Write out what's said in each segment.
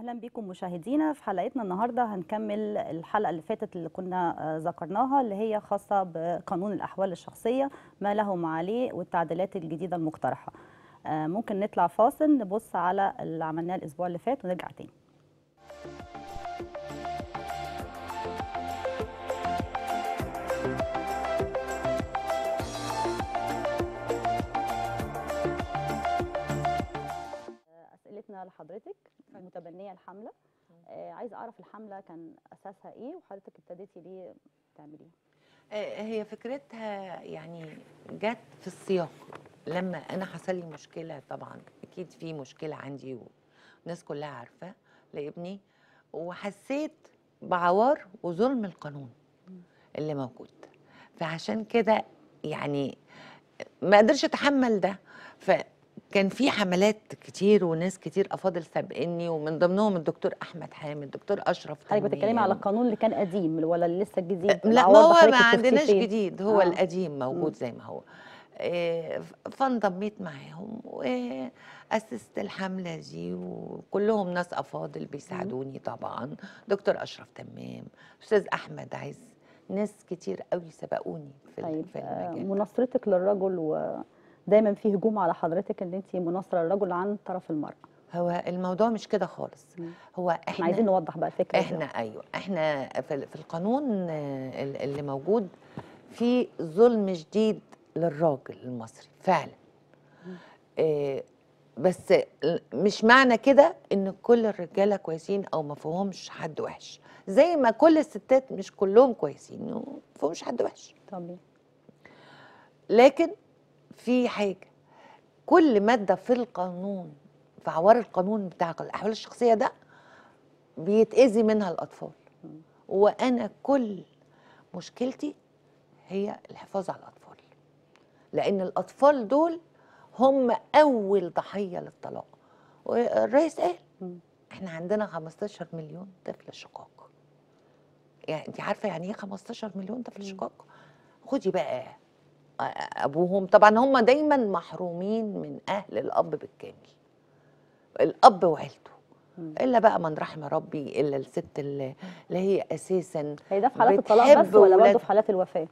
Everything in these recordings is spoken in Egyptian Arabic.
اهلا بكم مشاهدينا في حلقتنا النهارده هنكمل الحلقه اللي فاتت اللي كنا آه، ذكرناها اللي هي خاصه بقانون الاحوال الشخصيه ما له وما عليه والتعديلات الجديده المقترحه آه، ممكن نطلع فاصل نبص على اللي عملناه الاسبوع اللي فات ونرجع تاني اسئلتنا لحضرتك متبنيه الحمله آه، عايزه اعرف الحمله كان اساسها ايه وحضرتك ابتديتي ليه تعمليها آه، هي فكرتها يعني جت في السياق لما انا حصل لي مشكله طبعا اكيد في مشكله عندي والناس كلها عارفه لابني وحسيت بعوار وظلم القانون اللي موجود فعشان كده يعني ما قدرش اتحمل ده فكان في حملات كتير وناس كتير افاضل سابقني ومن ضمنهم الدكتور احمد حامد الدكتور اشرف حضرتك بتتكلمي تنوير. على القانون اللي كان قديم ولا اللي لسه الجديد لا العوار ما ده هو حضرتك ما شفتيه عندناش فين؟ جديد هو آه. آه. القديم موجود مم. زي ما هو آه، فانضميت معاهم واسست الحمله دي وكلهم ناس افاضل بيساعدوني طبعا دكتور اشرف تمام استاذ احمد عز ناس كتير قوي سبقوني في ال- طيب في آه، المجال مناصرتك للرجل ودايما في هجوم على حضرتك ان انت مناصره للرجل عن طرف المراه هو الموضوع مش كده خالص مم. هو احنا احنا عايزين نوضح بقى الفكره دي. احنا ايوه احنا في ال- في القانون آه، ال- اللي موجود في ظلم شديد للراجل المصري فعلا آه، بس ال- مش معنى كده ان كل الرجاله كويسين او ما فيهمش حد وحش زي ما كل الستات مش كلهم كويسين وما فيهمش حد وحش طب لكن في حاجه كل ماده في القانون في عوار القانون بتاع الاحوال الشخصيه ده بيتاذي منها الاطفال وانا كل مشكلتي هي الحفاظ على الاطفال لان الاطفال دول هم اول ضحيه للطلاق والرئيس قال مم. احنا عندنا 15 مليون طفل شقاق يعني انت عارفه يعني ايه 15 مليون طفل مم. شقاق خدي بقى أ- ابوهم طبعا هم دايما محرومين من اهل الاب بالكامل الاب وعيلته مم. الا بقى من رحم ربي الا الست اللي, اللي هي اساسا هي ده في حالات الطلاق بس بتحب ولا برضه ولادها. في حالات الوفاه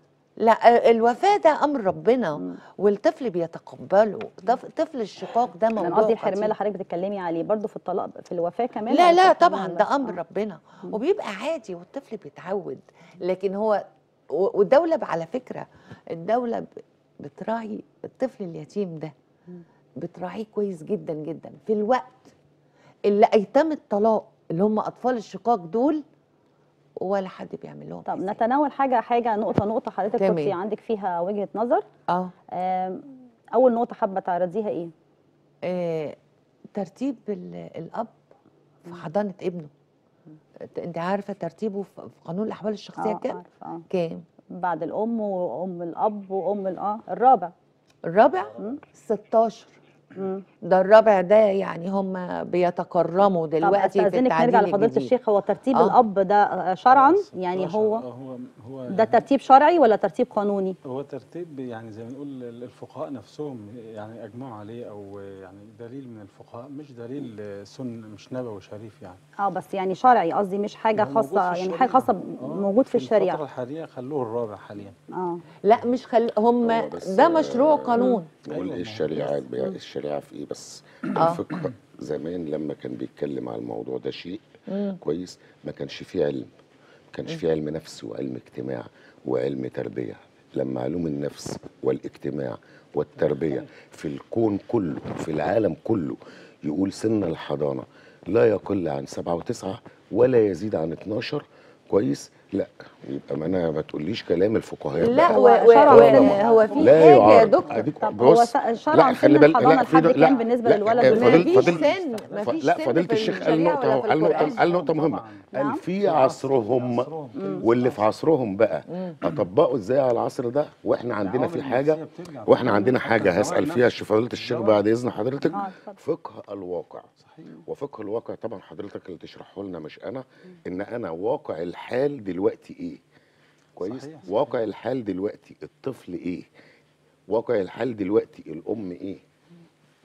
لا الوفاه ده امر ربنا مم. والطفل بيتقبله طف- طفل الشقاق ده انا موضوع قصدي الحرمان اللي خطير. حضرتك بتتكلمي عليه برضه في الطلاق في الوفاه كمان لا ولا لا في الحرمان طبعا بس؟ ده امر آه. ربنا مم. وبيبقى عادي والطفل بيتعود لكن هو و- والدوله على فكره الدوله ب- بتراعي الطفل اليتيم ده مم. بتراعيه كويس جدا جدا في الوقت اللي ايتام الطلاق اللي هم اطفال الشقاق دول ولا حد بيعمل لهم طب حساب. نتناول حاجه حاجه نقطه نقطه حضرتك تمام. كنت عندك فيها وجهه نظر اه آم، اول نقطه حابه تعرضيها ايه آه، ترتيب ال- الاب في حضانه ابنه ت- انت عارفه ترتيبه في في قانون الاحوال الشخصيه اه كام عارفه اه كام بعد الام وام الاب وام ال- اه الرابع الرابع مم. 16 مم. ده الرابع ده يعني هم بيتكرموا طب دلوقتي في استاذنك التعديل نرجع لفضيله الجديد. الشيخ هو ترتيب آه. الاب ده آه، شرعا يعني 16 هو آه، هو هو ده ترتيب شرعي ولا ترتيب قانوني هو ترتيب يعني زي ما نقول الفقهاء نفسهم يعني اجمعوا عليه او يعني دليل من الفقهاء مش دليل سن مش نبوي شريف يعني اه بس يعني شرعي قصدي مش حاجه هو موجود خاصه في يعني الشريعة. حاجه خاصه آه، موجود في الفترة الشريعه الحالية خلوه الرابع حاليا اه لا مش خل... هم هو بس، ده مشروع آه، قانون أيوة، نقول ما هو ايه الشريعه بس. بي- الشريعه في ايه بس آه. الفقه زمان لما كان بيتكلم على الموضوع ده شيء مم. كويس ما كانش فيه علم ما كانش فيه علم نفس وعلم اجتماع وعلم تربيه لما علوم النفس والاجتماع والتربيه في الكون كله في العالم كله يقول سن الحضانه لا يقل عن سبعة وتسعة ولا يزيد عن 12 كويس لا يبقى ما انا ما تقوليش كلام الفقهاء لا بقى. و... و... شرعاً و... سن- هو في لا حاجه يا يعارض دكتور أديك طب هو بص س- شرعا خلي سن بالك- الحضانه في لحد د- لا، كام بالنسبه لا، للولد آه، ما والبنت فضيل- فيش فضيل- سن ما ف- فيش لا سن فضيله في الشيخ قال الشريعة نقطه ولا في قال نقطه القرآن. قال نقطه مهمه نعم. قال في عصرهم واللي في عصرهم بقى اطبقوا ازاي على العصر ده واحنا عندنا في العوامل حاجه النفسية بترجع واحنا طبعاً. عندنا حاجه الزواج هسال نفسه. فيها الشيخ فضيله الشيخ الزواج. بعد اذن حضرتك اه اتفضل فقه الواقع صحيح وفقه الواقع طبعا حضرتك اللي تشرحه لنا مش انا ان انا واقع الحال دلوقتي ايه كويس صحيح، صحيح. واقع الحال دلوقتي الطفل ايه واقع الحال دلوقتي الام ايه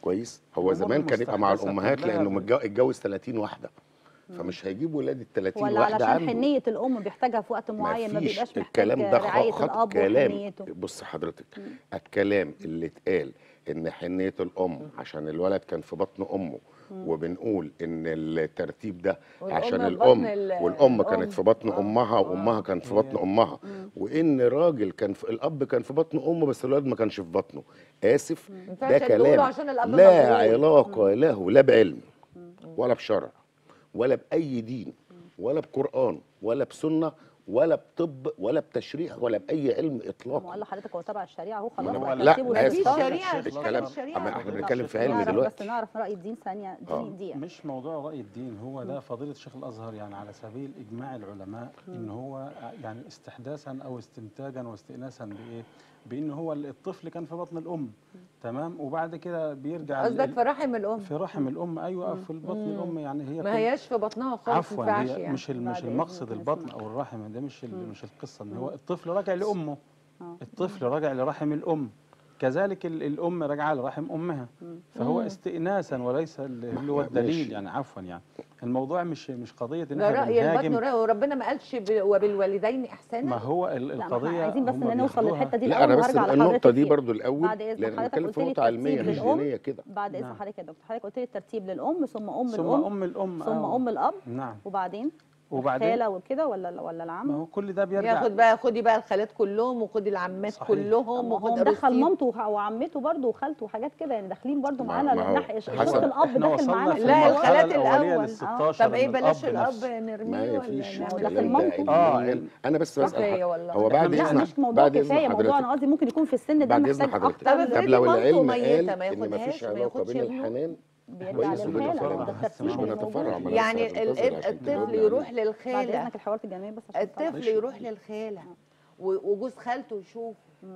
كويس هو الأمور زمان كان يبقى مع المستحدثة الامهات كلها لانه ب- متجو- اتجوز 30 واحده فمش هيجيب ولاد ال 30 ولا واحده علشان عنده حنيه الام بيحتاجها في وقت معين ما مفيش. بيبقاش محتاج الكلام ده رعايه خط الاب كلام وحنيته بص حضرتك الكلام اللي اتقال ان حنيه الام عشان الولد كان في بطن امه وبنقول ان الترتيب ده والأم عشان في الام بطن ال- والام الأم. كانت في بطن آه. امها وامها كانت في بطن امها وان راجل كان في الاب كان في بطن امه بس الولد ما كانش في بطنه اسف ينفعش ده نقوله كلام عشان الأب لا مجهول. علاقه له لا بعلم ولا بشرع ولا باي دين ولا بقران ولا بسنه ولا بطب ولا بتشريع ولا باي علم ما اطلاقا قال لحضرتك هو تبع الشريعه اهو ما خلاص أنا هو بقول- لا، ترتيبه ما مفيش للإفطار. شريعه الشيخ اشتغل الكلام الشريعه أما احنا لا، بنتكلم في علم نعرف دلوقتي بس نعرف راي الدين ثانيه آه. دي دقيقه مش موضوع رأي الدين هو ده فضيلة الشيخ الأزهر يعني على سبيل إجماع العلماء إن هو يعني استحداثا أو استنتاجا واستئناسا بإيه؟ بإن هو الطفل كان في بطن الأم تمام وبعد كده بيرجع قصدك ال- في رحم الام في رحم الأم أيوه في البطن الأم يعني هي ما كل- هياش في بطنها خالص ما عفوا ينفعش هي يعني مش ال- بعد مش إذنك المقصد البطن نسمع. او الرحم ده مش ال- مش القصه ان هو الطفل راجع لامه آه. الطفل راجع لرحم الام كذلك ال- الام راجعه لرحم امها فهو استئناسا وليس اللي هو الدليل ماشي. يعني عفوا يعني الموضوع مش مش قضيه ان ده احنا راي البطن بنهاجم رأي وربنا ما قالش ب- وبالوالدين احسانا ما هو ال- لا ما احنا القضيه عايزين بس هم ان نوصل بياخدوها- للحته دي لا الاول انا بس وهرجع النقطه لحضرتك دي فيها. برضو الاول بعد إذن لان حضرتك بنتكلم قلت في لي نقطه علميه الترتيب مش للأم. دينيه كده بعد اذن نعم. حضرتك يا دكتور حضرتك قلت لي الترتيب للام ثم ام ثم الام ام الام ثم آه. ام الاب نعم وبعدين وبعدين الخاله وكده ولا ولا ما العم هو كل ده بيرجع ياخد بقى خدي بقى الخالات كلهم وخدي العمات صحيح. كلهم ما هو وخدي مدخل أرسطين. مامته وح- وعمته برضه وخالته وحاجات كده يعني داخلين برضه ما- معانا ما هو ناحيه شخص حسب. الاب احنا داخل وصلنا معانا في في لا، المرحله الخالات الاوليه الأول. لل آه. 16 طب ايه من بلاش الاب الاب نفسه نرميه ما ولا فيش ما هو نعمل داخل إيه؟ الكلام ده مامته. آه، علميا انا بس بسال كفاية حضرتك. والله. هو بعد لا اذن مش موضوع بعد اذن كفايه موضوع حضرتك انا قصدي ممكن يكون في السن ده بعد إذن محتاج حضرتك. اكتر طب طب افرضي لو مامته العلم ميتة، قال ما ان ما ياخدهاش، فيش ما علاقه ياخدش بين ابنه. الحنان بيرجع كويس للخاله وبنتفرع. ده الترتيب مش اللي بنتفرع موجود. ما يعني لازم ال- ننتظر ال- عشان الطفل تجاوبني يروح عليه. بعد للخاله اذنك الحوارات الجميله بس عشان الطفل ماشي. يروح للخاله و- وجوز خالته يشوفه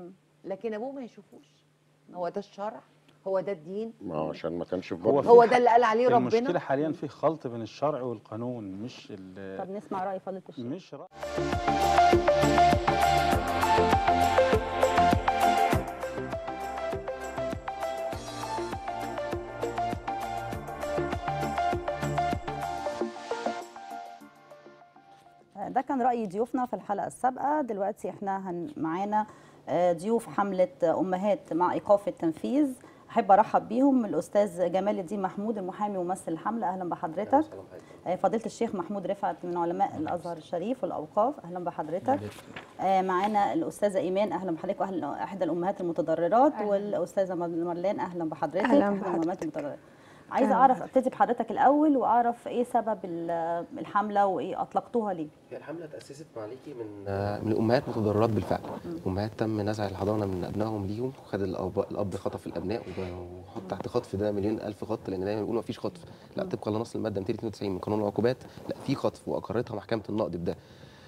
لكن ابوه ما يشوفوش هو ده الشرع هو ده الدين ما هو عشان ما كانش في هو بطنه في هو ح- ده اللي قال عليه المشكله ربنا حاليا في خلط بين الشرع والقانون مش ال- طب نسمع راي فضيله الشيخ مش رأي ده كان رأي ضيوفنا في الحلقة السابقة دلوقتي احنا هن معانا آه، ضيوف حملة أمهات مع إيقاف التنفيذ أحب أرحب بيهم الأستاذ جمال الدين محمود المحامي وممثل الحملة أهلا بحضرتك آه، فضيلة الشيخ محمود رفعت من علماء الأزهر الشريف والأوقاف أهلا بحضرتك آه، معانا الأستاذة إيمان أهلا بحضرتك وأهلا إحدى الأمهات المتضررات والأستاذة مرلان أهلا بحضرتك أهلا إحدى الأمهات بحضرتك. المتضررات عايزه أهلا اعرف ابتدي بحضرتك الاول واعرف ايه سبب ال- الحمله وايه اطلقتوها ليه هي الحملة تأسست معاليكي من آه، من الأمهات متضررات بالفعل أمهات تم نزع الحضانة من أبنائهم ليهم وخد الأب الأب خطف الأبناء وب- وحط تحت خطف ده مليون ألف خط لأن دايما بيقولوا مفيش خطف لا طبقا لنص المادة 292 من قانون العقوبات لا في خطف وأقرتها محكمة النقد بده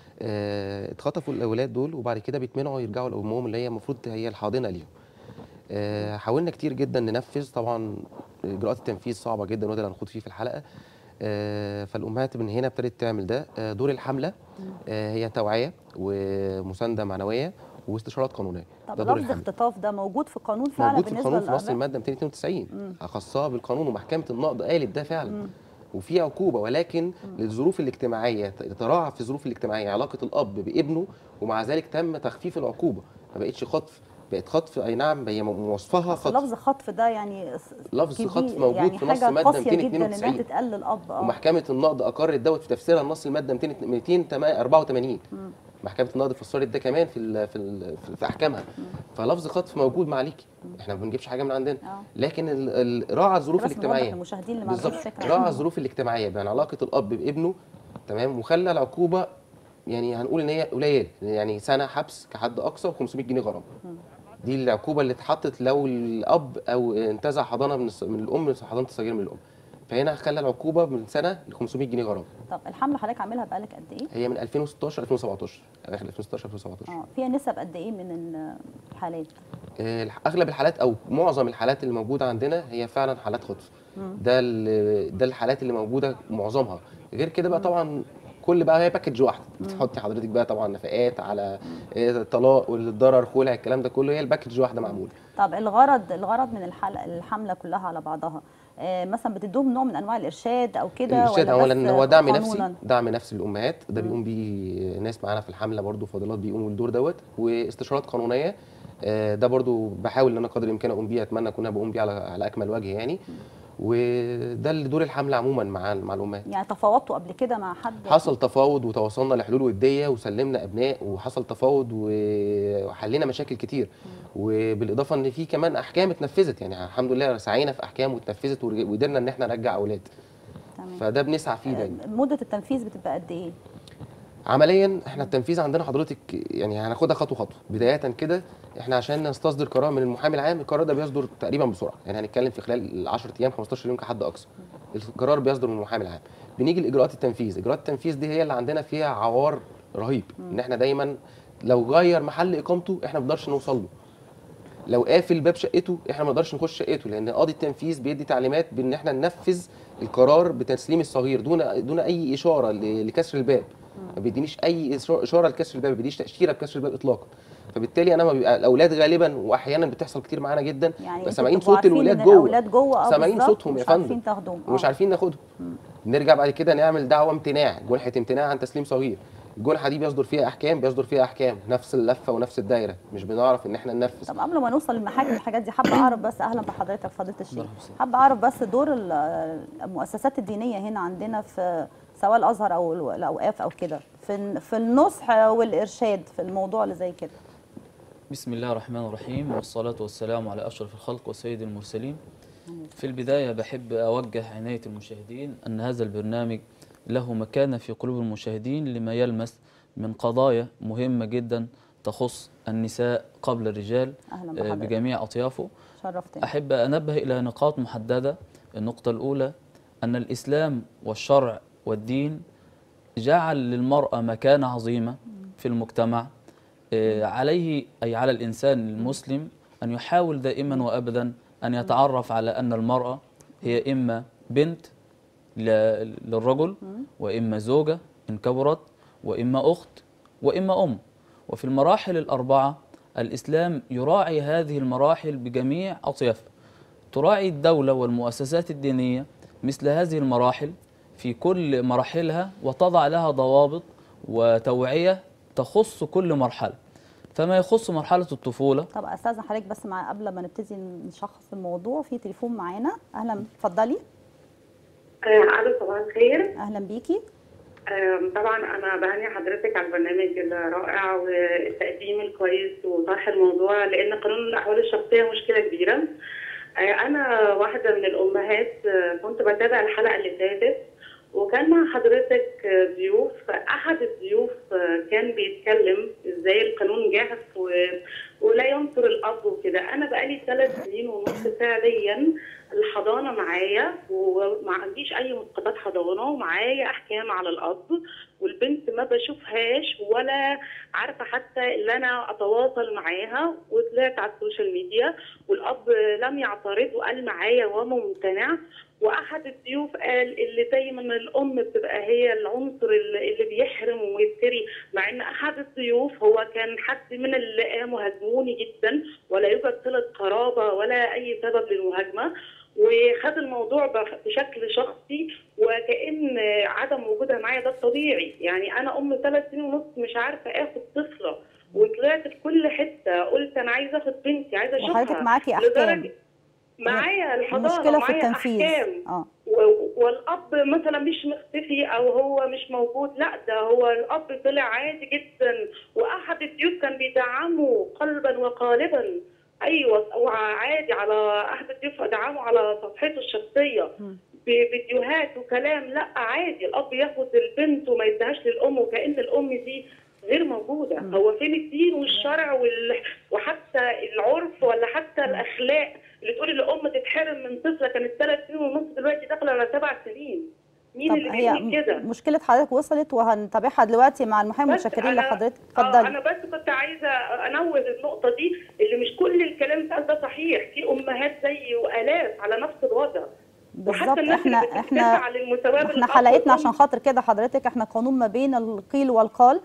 آه، اتخطفوا الأولاد دول وبعد كده بيتمنعوا يرجعوا لأمهم اللي هي المفروض هي الحاضنة ليهم آه، حاولنا كتير جدا ننفذ طبعا اجراءات التنفيذ صعبه جدا وده اللي هنخوض فيه في الحلقه آه، فالامهات من هنا ابتدت تعمل ده آه، دور الحمله آه، هي توعيه ومسانده معنويه واستشارات قانونيه طب ده دور لفظ الحمله اختطاف ده موجود في القانون فعلا موجود في بالنسبه القانون في نص للآباء؟ الماده 292 خصها بالقانون ومحكمه النقد قالت ده فعلا وفي عقوبه ولكن للظروف الاجتماعيه تراعى في الظروف الاجتماعيه علاقه الاب بابنه ومع ذلك تم تخفيف العقوبه ما بقتش خطف بقت خطف اي نعم هي موصفها أصل خطف لفظ خطف ده يعني س- لفظ كبير، خطف موجود يعني في نص حاجة مادة قاسية جدا انها 292. تتقال للاب اه ومحكمه النقد اقرت دوت في تفسيرها لنص الماده 200 284 محكمه النقد فسرت ده كمان في ال في ال في احكامها فلفظ خطف موجود معليكي احنا ما بنجيبش حاجه من عندنا آه. لكن ال- ال- راعى الظروف بس نوضح الاجتماعيه للمشاهدين اللي ما عندهمش بالظبط فكره راعى الظروف الاجتماعيه بين علاقه الاب بابنه تمام وخلى العقوبه يعني هنقول ان هي قليله يعني سنه حبس كحد اقصى و500 جنيه غرامه دي العقوبه اللي اتحطت لو الاب او انتزع حضانه من الص- من الام حضانه الصغير من الام فهنا خلى العقوبه من سنه ل 500 جنيه غرامه طب الحمله حضرتك عاملها بقالك قد ايه؟ هي من 2016 2017 اواخر 2016 2017 اه فيها نسب قد ايه من ال- الحالات؟ آه، الح- اغلب الحالات او معظم الحالات اللي موجوده عندنا هي فعلا حالات خطف ده ال- ده الحالات اللي موجوده معظمها غير كده بقى طبعا كل بقى هي باكج واحده تحطي حضرتك بقى طبعا نفقات على آه، طلاق والضرر خلع الكلام ده كله هي الباكج واحده معموله طب الغرض الغرض من الحلقه الحمله كلها على بعضها آه، مثلا بتدوهم نوع من انواع الارشاد او كده الارشاد ولا اولا بس ان هو دعم نفسي قانوناً؟ دعم نفسي للامهات ده بيقوم بيه ناس معانا في الحمله برضو فاضلات بيقوموا بالدور دوت واستشارات قانونيه آه، ده برضو بحاول ان انا قدر الامكان اقوم بيه اتمنى اكون أنا بقوم بيه على على اكمل وجه يعني وده اللي دور الحمله عموما مع مع الامهات يعني تفاوضتوا قبل كده مع حد حصل تفاوض وتواصلنا لحلول وديه وسلمنا ابناء وحصل تفاوض وحلينا مشاكل كتير وبالاضافه ان في كمان احكام اتنفذت يعني الحمد لله سعينا في احكام واتنفذت ورج- وقدرنا ان احنا نرجع اولاد تمام. فده بنسعى فيه دايما آه، مده التنفيذ بتبقى قد ايه عمليا احنا التنفيذ عندنا حضرتك يعني هناخدها خطوه خطوه بدايه كده احنا عشان نستصدر قرار من المحامي العام القرار ده بيصدر تقريبا بسرعه يعني هنتكلم في خلال 10 ايام 15 يوم كحد اقصى القرار بيصدر من المحامي العام بنيجي لاجراءات التنفيذ اجراءات التنفيذ دي هي اللي عندنا فيها عوار رهيب ان احنا دايما لو غير محل اقامته احنا ما بنقدرش نوصل له لو قافل باب شقته احنا ما نقدرش نخش شقته لان قاضي التنفيذ بيدي تعليمات بان احنا ننفذ القرار بتسليم الصغير دون دون اي اشاره ل- لكسر الباب ما بيدينيش اي إشارة- اشاره لكسر الباب ما بيديش تاشيره بكسر الباب اطلاقا فبالتالي انا ما بيبقى الاولاد غالبا واحيانا بتحصل كتير معانا جدا يعني بس انتوا سامعين بتبقوا صوت عارفين الولاد إن جوه الاولاد جوه اه سامعين بالظبط، صوتهم يا مش فندم عارفين تاخدوهم ومش آه. عارفين ناخدهم نرجع بعد كده نعمل دعوه امتناع جنحه امتناع عن تسليم صغير الجنحه دي بيصدر فيها احكام بيصدر فيها احكام نفس اللفه ونفس الدايره مش بنعرف ان احنا ننفذ طب قبل ما نوصل للمحاكم والحاجات دي حابه اعرف بس اهلا بحضرتك فضيله الشيخ حابه اعرف بس دور ال- المؤسسات الدينيه هنا عندنا في سواء الازهر او ال- الاوقاف او كده في في النصح والارشاد في الموضوع اللي زي كده بسم الله الرحمن الرحيم والصلاة والسلام على أشرف الخلق وسيد المرسلين في البداية بحب أوجه عناية المشاهدين أن هذا البرنامج له مكانة في قلوب المشاهدين لما يلمس من قضايا مهمة جدا تخص النساء قبل الرجال اهلا آه، بحضرتك بجميع أطيافه شرفتني أحب أنبه إلى نقاط محددة النقطة الأولى أن الإسلام والشرع والدين جعل للمرأة مكانة عظيمة في المجتمع آه، عليه أي على الإنسان المسلم أن يحاول دائما وأبدا أن يتعرف على أن المرأة هي إما بنت ل- للرجل وإما زوجة إن كبرت وإما أخت وإما أم وفي المراحل الأربعة الإسلام يراعي هذه المراحل بجميع أطيافها تراعي الدولة والمؤسسات الدينية مثل هذه المراحل في كل مراحلها وتضع لها ضوابط وتوعية تخص كل مرحلة فما يخص مرحلة الطفولة طب استاذن حضرتك بس مع قبل ما نبتدي نشخص الموضوع في تليفون معانا اهلا اتفضلي آه، الو صباح الخير اهلا بيكي آم، طبعا انا بهني حضرتك على البرنامج الرائع والتقديم الكويس وطرح الموضوع لان قانون الاحوال الشخصيه مشكله كبيره آه، انا واحده من الامهات آه، كنت بتابع الحلقه اللي فاتت وكان مع حضرتك آه، ضيوف احد الضيوف آه، كان بيتكلم ازاي القانون جاهز و... ولا ينصر الاب وكده انا بقالي ثلاث سنين ونص فعليا الحضانه معايا وما عنديش اي مسقطات حضانه ومعايا احكام على الاب والبنت ما بشوفهاش ولا عارفه حتى ان انا اتواصل معاها وطلعت على السوشيال ميديا والاب لم يعترض وقال معايا وممتنع واحد الضيوف قال اللي دايما الام بتبقى هي العنصر اللي اللي بيحرم ويفتري مع ان احد الضيوف هو كان حد من اللي قاموا هاجموني جدا ولا يوجد صله قرابه ولا اي سبب للمهاجمه وخد الموضوع بخ- بشكل شخصي وكأن عدم وجودها معايا ده الطبيعي يعني أنا أم ثلاث سنين ونص مش عارفة آخد طفلة وطلعت في كل حتة قلت أنا عايزة آخد بنتي عايزة أشوفها وحضرتك معاكي احكام لدرجة- معايا الحضانة المشكله في معايا التنفيذ أحكام اه و- والاب مثلا مش مختفي او هو مش موجود لا ده هو الاب طلع عادي جدا واحد الضيوف كان بيدعمه قلبا وقالبا ايوه وعادي على احد الضيوف دعمه على صفحته الشخصيه بفيديوهات وكلام لا عادي الاب ياخد البنت وما يديهاش للام وكان الام دي غير موجوده هو فين الدين والشرع وال... وحتى العرف ولا حتى الاخلاق اللي تقول الام تتحرم من طفله كانت ثلاث سنين ونص دلوقتي داخله على سبع سنين مين طب اللي هي بيقول كده؟ م- مشكله حضرتك وصلت وهنتابعها دلوقتي مع المحامي بس متشكرين أنا- لحضرتك آه اتفضلي انا بس كنت عايزه انوه النقطه دي اللي مش كل الكلام ده ده صحيح في امهات زيي والاف على نفس الوضع بالظبط الناس احنا اللي احنا بتسعى للمساواة بين احنا الأب حلقتنا والأم. عشان خاطر كده حضرتك احنا قانون ما بين القيل والقال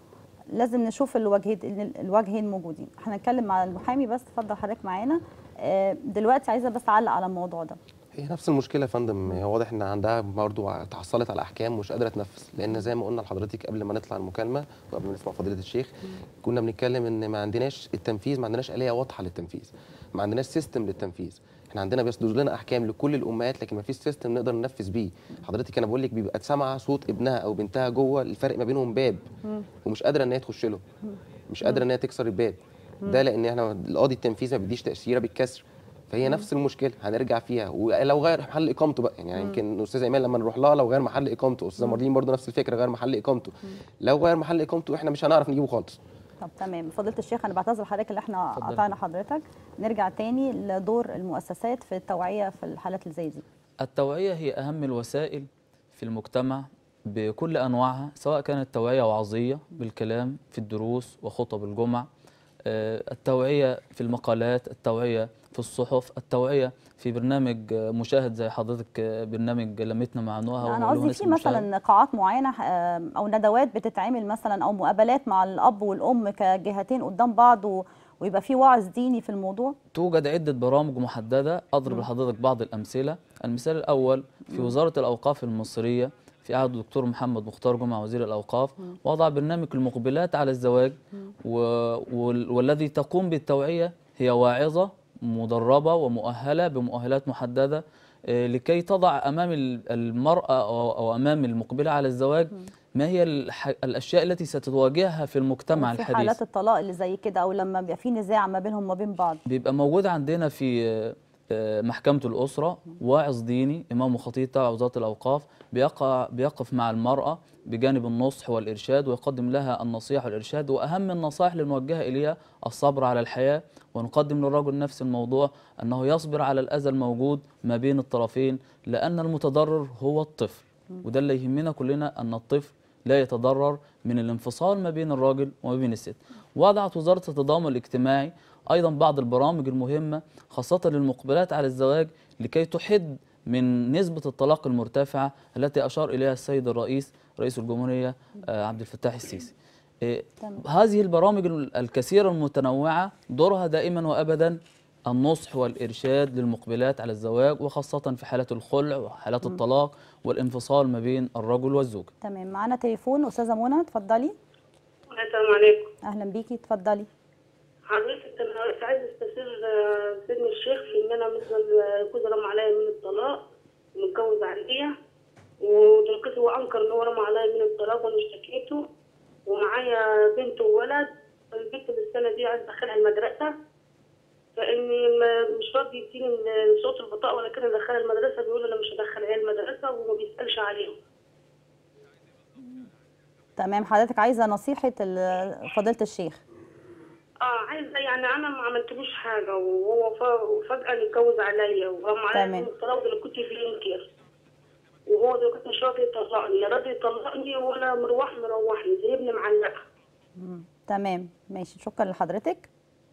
لازم نشوف الوجهين الوجهين موجودين احنا هنتكلم مع المحامي بس اتفضل حضرتك معانا آه، دلوقتي عايزه بس اعلق على الموضوع ده هي نفس المشكله يا فندم هي واضح ان عندها برضو تحصلت على احكام مش قادره تنفذ لان زي ما قلنا لحضرتك قبل ما نطلع المكالمه وقبل ما نسمع فضيله الشيخ كنا بنتكلم ان ما عندناش التنفيذ ما عندناش اليه واضحه للتنفيذ ما عندناش سيستم للتنفيذ احنا عندنا بيصدر لنا احكام لكل الامهات لكن ما فيش سيستم نقدر ننفذ بيه حضرتك انا بقول لك بيبقى سامعه صوت ابنها او بنتها جوه الفرق ما بينهم باب ومش قادره ان هي تخش له مش قادره ان هي تكسر الباب ده لان احنا القاضي التنفيذي ما بيديش تاشيره بالكسر فهي نفس المشكله هنرجع فيها ولو غير محل اقامته بقى يعني, يعني يمكن استاذه ايمان لما نروح لها لو غير محل اقامته استاذه مارلين برضه نفس الفكره غير محل اقامته لو غير محل اقامته احنا مش هنعرف نجيبه خالص طب تمام فضيله الشيخ انا بعتذر لحضرتك اللي احنا اتفضل. قطعنا حضرتك نرجع تاني لدور المؤسسات في التوعيه في الحالات اللي زي دي التوعية هي أهم الوسائل في المجتمع بكل أنواعها سواء كانت توعية وعظية بالكلام في الدروس وخطب الجمع آه، التوعية في المقالات التوعية في الصحف التوعية في برنامج آه، مشاهد زي حضرتك آه، برنامج لمتنا مع نوها لا، انا وله قصدي نسب في مشاهد. مثلا قاعات معينه آم، او ندوات بتتعمل مثلا او مقابلات مع الاب والام كجهتين قدام بعض و- ويبقى في وعظ ديني في الموضوع توجد عدة برامج محددة أضرب لحضرتك بعض الأمثلة المثال الأول في وزارة الأوقاف المصرية في عهد الدكتور محمد مختار جمعة وزير الأوقاف وضع برنامج المقبلات على الزواج و... وال... والذي تقوم بالتوعية هي واعظة مدربة ومؤهلة بمؤهلات محددة آه، لكي تضع أمام ال- المرأة أو أو أمام المقبلة على الزواج ما هي الح... الأشياء التي ستواجهها في المجتمع في الحديث حالات الطلاق اللي زي كده او لما بيبقى في نزاع ما بينهم وما بين بعض بيبقى موجود عندنا في آه، آه، محكمة الأسرة واعظ ديني إمام وخطيب تبع وزارة الأوقاف بيقع بيقف مع المرأة بجانب النصح والإرشاد ويقدم لها النصيحة والإرشاد وأهم النصائح اللي نوجهها إليها الصبر على الحياة ونقدم للرجل نفس الموضوع أنه يصبر على الأذى الموجود ما بين الطرفين لأن المتضرر هو الطفل وده اللي يهمنا كلنا أن الطفل لا يتضرر من الانفصال ما بين الراجل وما بين الست وضعت وزارة التضامن الاجتماعي أيضا بعض البرامج المهمة خاصة للمقبلات على الزواج لكي تحد من نسبة الطلاق المرتفعة التي أشار إليها السيد الرئيس رئيس الجمهورية آه، عبد الفتاح السيسي إيه، تمام. هذه البرامج ال- الكثيرة المتنوعة دورها دائما وأبدا النصح والإرشاد للمقبلات على الزواج وخاصة في حالات الخلع وحالات الطلاق والانفصال ما بين الرجل والزوجة تمام معانا تليفون استاذه منى اتفضلي السلام عليكم اهلا بيكي اتفضلي حضرتك انا بس عايزه استشير آه، سيدنا الشيخ في ان انا مثلا آه، جوزي رمى عليا من الطلاق ومتجوز عليا ودلوقتي هو انكر ان هو رمى عليا من الطلاق وانا اشتكيته ومعايا بنت وولد البنت بالسنه دي عايز ادخلها المدرسه فاني ما- مش راضي يديني ال- صوت البطاقه ولا كده ادخلها المدرسه بيقول انا مش هدخل عيال المدرسه وما بيسالش عليهم تمام حضرتك عايزه نصيحه ال- فضيله الشيخ اه عايزه يعني انا ما عملتلوش حاجه وهو ف- وفجاه اتجوز عليا ورمى عليا تمام. من الطلاق اللي كنت بينكر وهو دلوقتي مش راضي يطلقني لا راضي يطلقني ولا مروح مروحني سايبني معلقه مم. تمام ماشي شكرا لحضرتك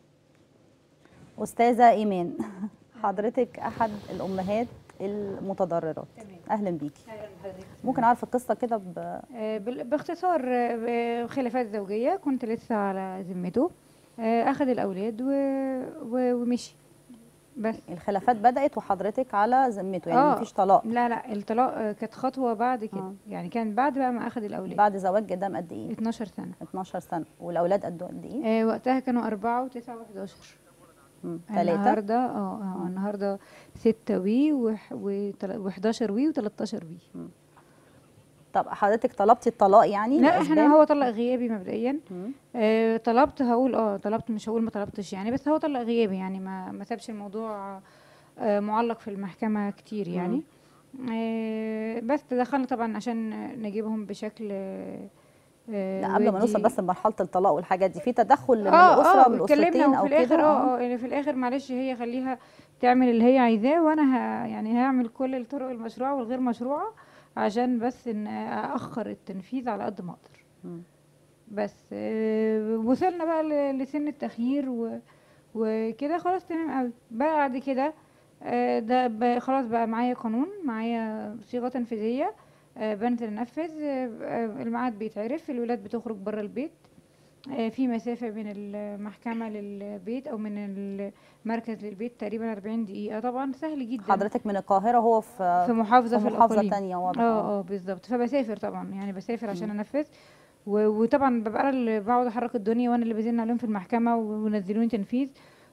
استاذه ايمان حضرتك احد الامهات المتضررات اهلا بيكي ممكن اعرف القصه كده ب... آه، بال- باختصار آه، خلافات زوجية كنت لسه على ذمته آه، أخذ الأولاد و... و... ومشي بس الخلافات بدات وحضرتك على ذمته يعني آه. مفيش طلاق لا لا الطلاق آه، كانت خطوة بعد كده آه. يعني كان بعد بقى ما أخذ الأولاد بعد زواج قدام قد ايه 12 سنة 12 سنه والاولاد قد قد ايه آه، وقتها كانوا أربعة وتسعة وحداشر ثلاثه النهاردة اه اه النهاردة ستة وي وح- وتل- وحداشر وي وتلاتاشر وي طب حضرتك طلبتي الطلاق يعني لا لأسباب؟ احنا هو طلق غيابي مبدئيا مم. آه طلبت هقول اه طلبت مش هقول ما طلبتش يعني بس هو طلق غيابي يعني ما ما سابش الموضوع آه معلق في المحكمة كتير يعني آه بس تدخلنا طبعا عشان نجيبهم بشكل آه لا قبل ما نوصل ودي. بس لمرحله الطلاق والحاجات دي في تدخل من اه الاسره اه من اتكلمنا الاسرتين او وفي الاخر كده اه اه يعني في الاخر معلش هي خليها تعمل اللي هي عايزاه وانا ه يعني هعمل كل الطرق المشروعه والغير مشروعه عشان بس ان اخر التنفيذ على قد ما اقدر مم. بس آه، وصلنا بقى ل- لسن التخيير و وكده خلاص تمام قوي بعد كده آه، ده ب- خلاص بقى معايا قانون معايا صيغة تنفيذية آه، بنزل انفذ آه، آه، الميعاد بيتعرف الولاد بتخرج بره البيت آه، في مسافة من المحكمة للبيت أو من المركز للبيت تقريبا 40 دقيقة طبعا سهل جدا حضرتك من القاهره هو في في محافظة في في, محافظه الأقاليم تانية واضح اه اه بالظبط فبسافر طبعا يعني بسافر عشان انفذ و- وطبعا ببقى انا اللي بقعد احرك الدنيا وانا اللي بزن عليهم في المحكمه ونزلوني تنفيذ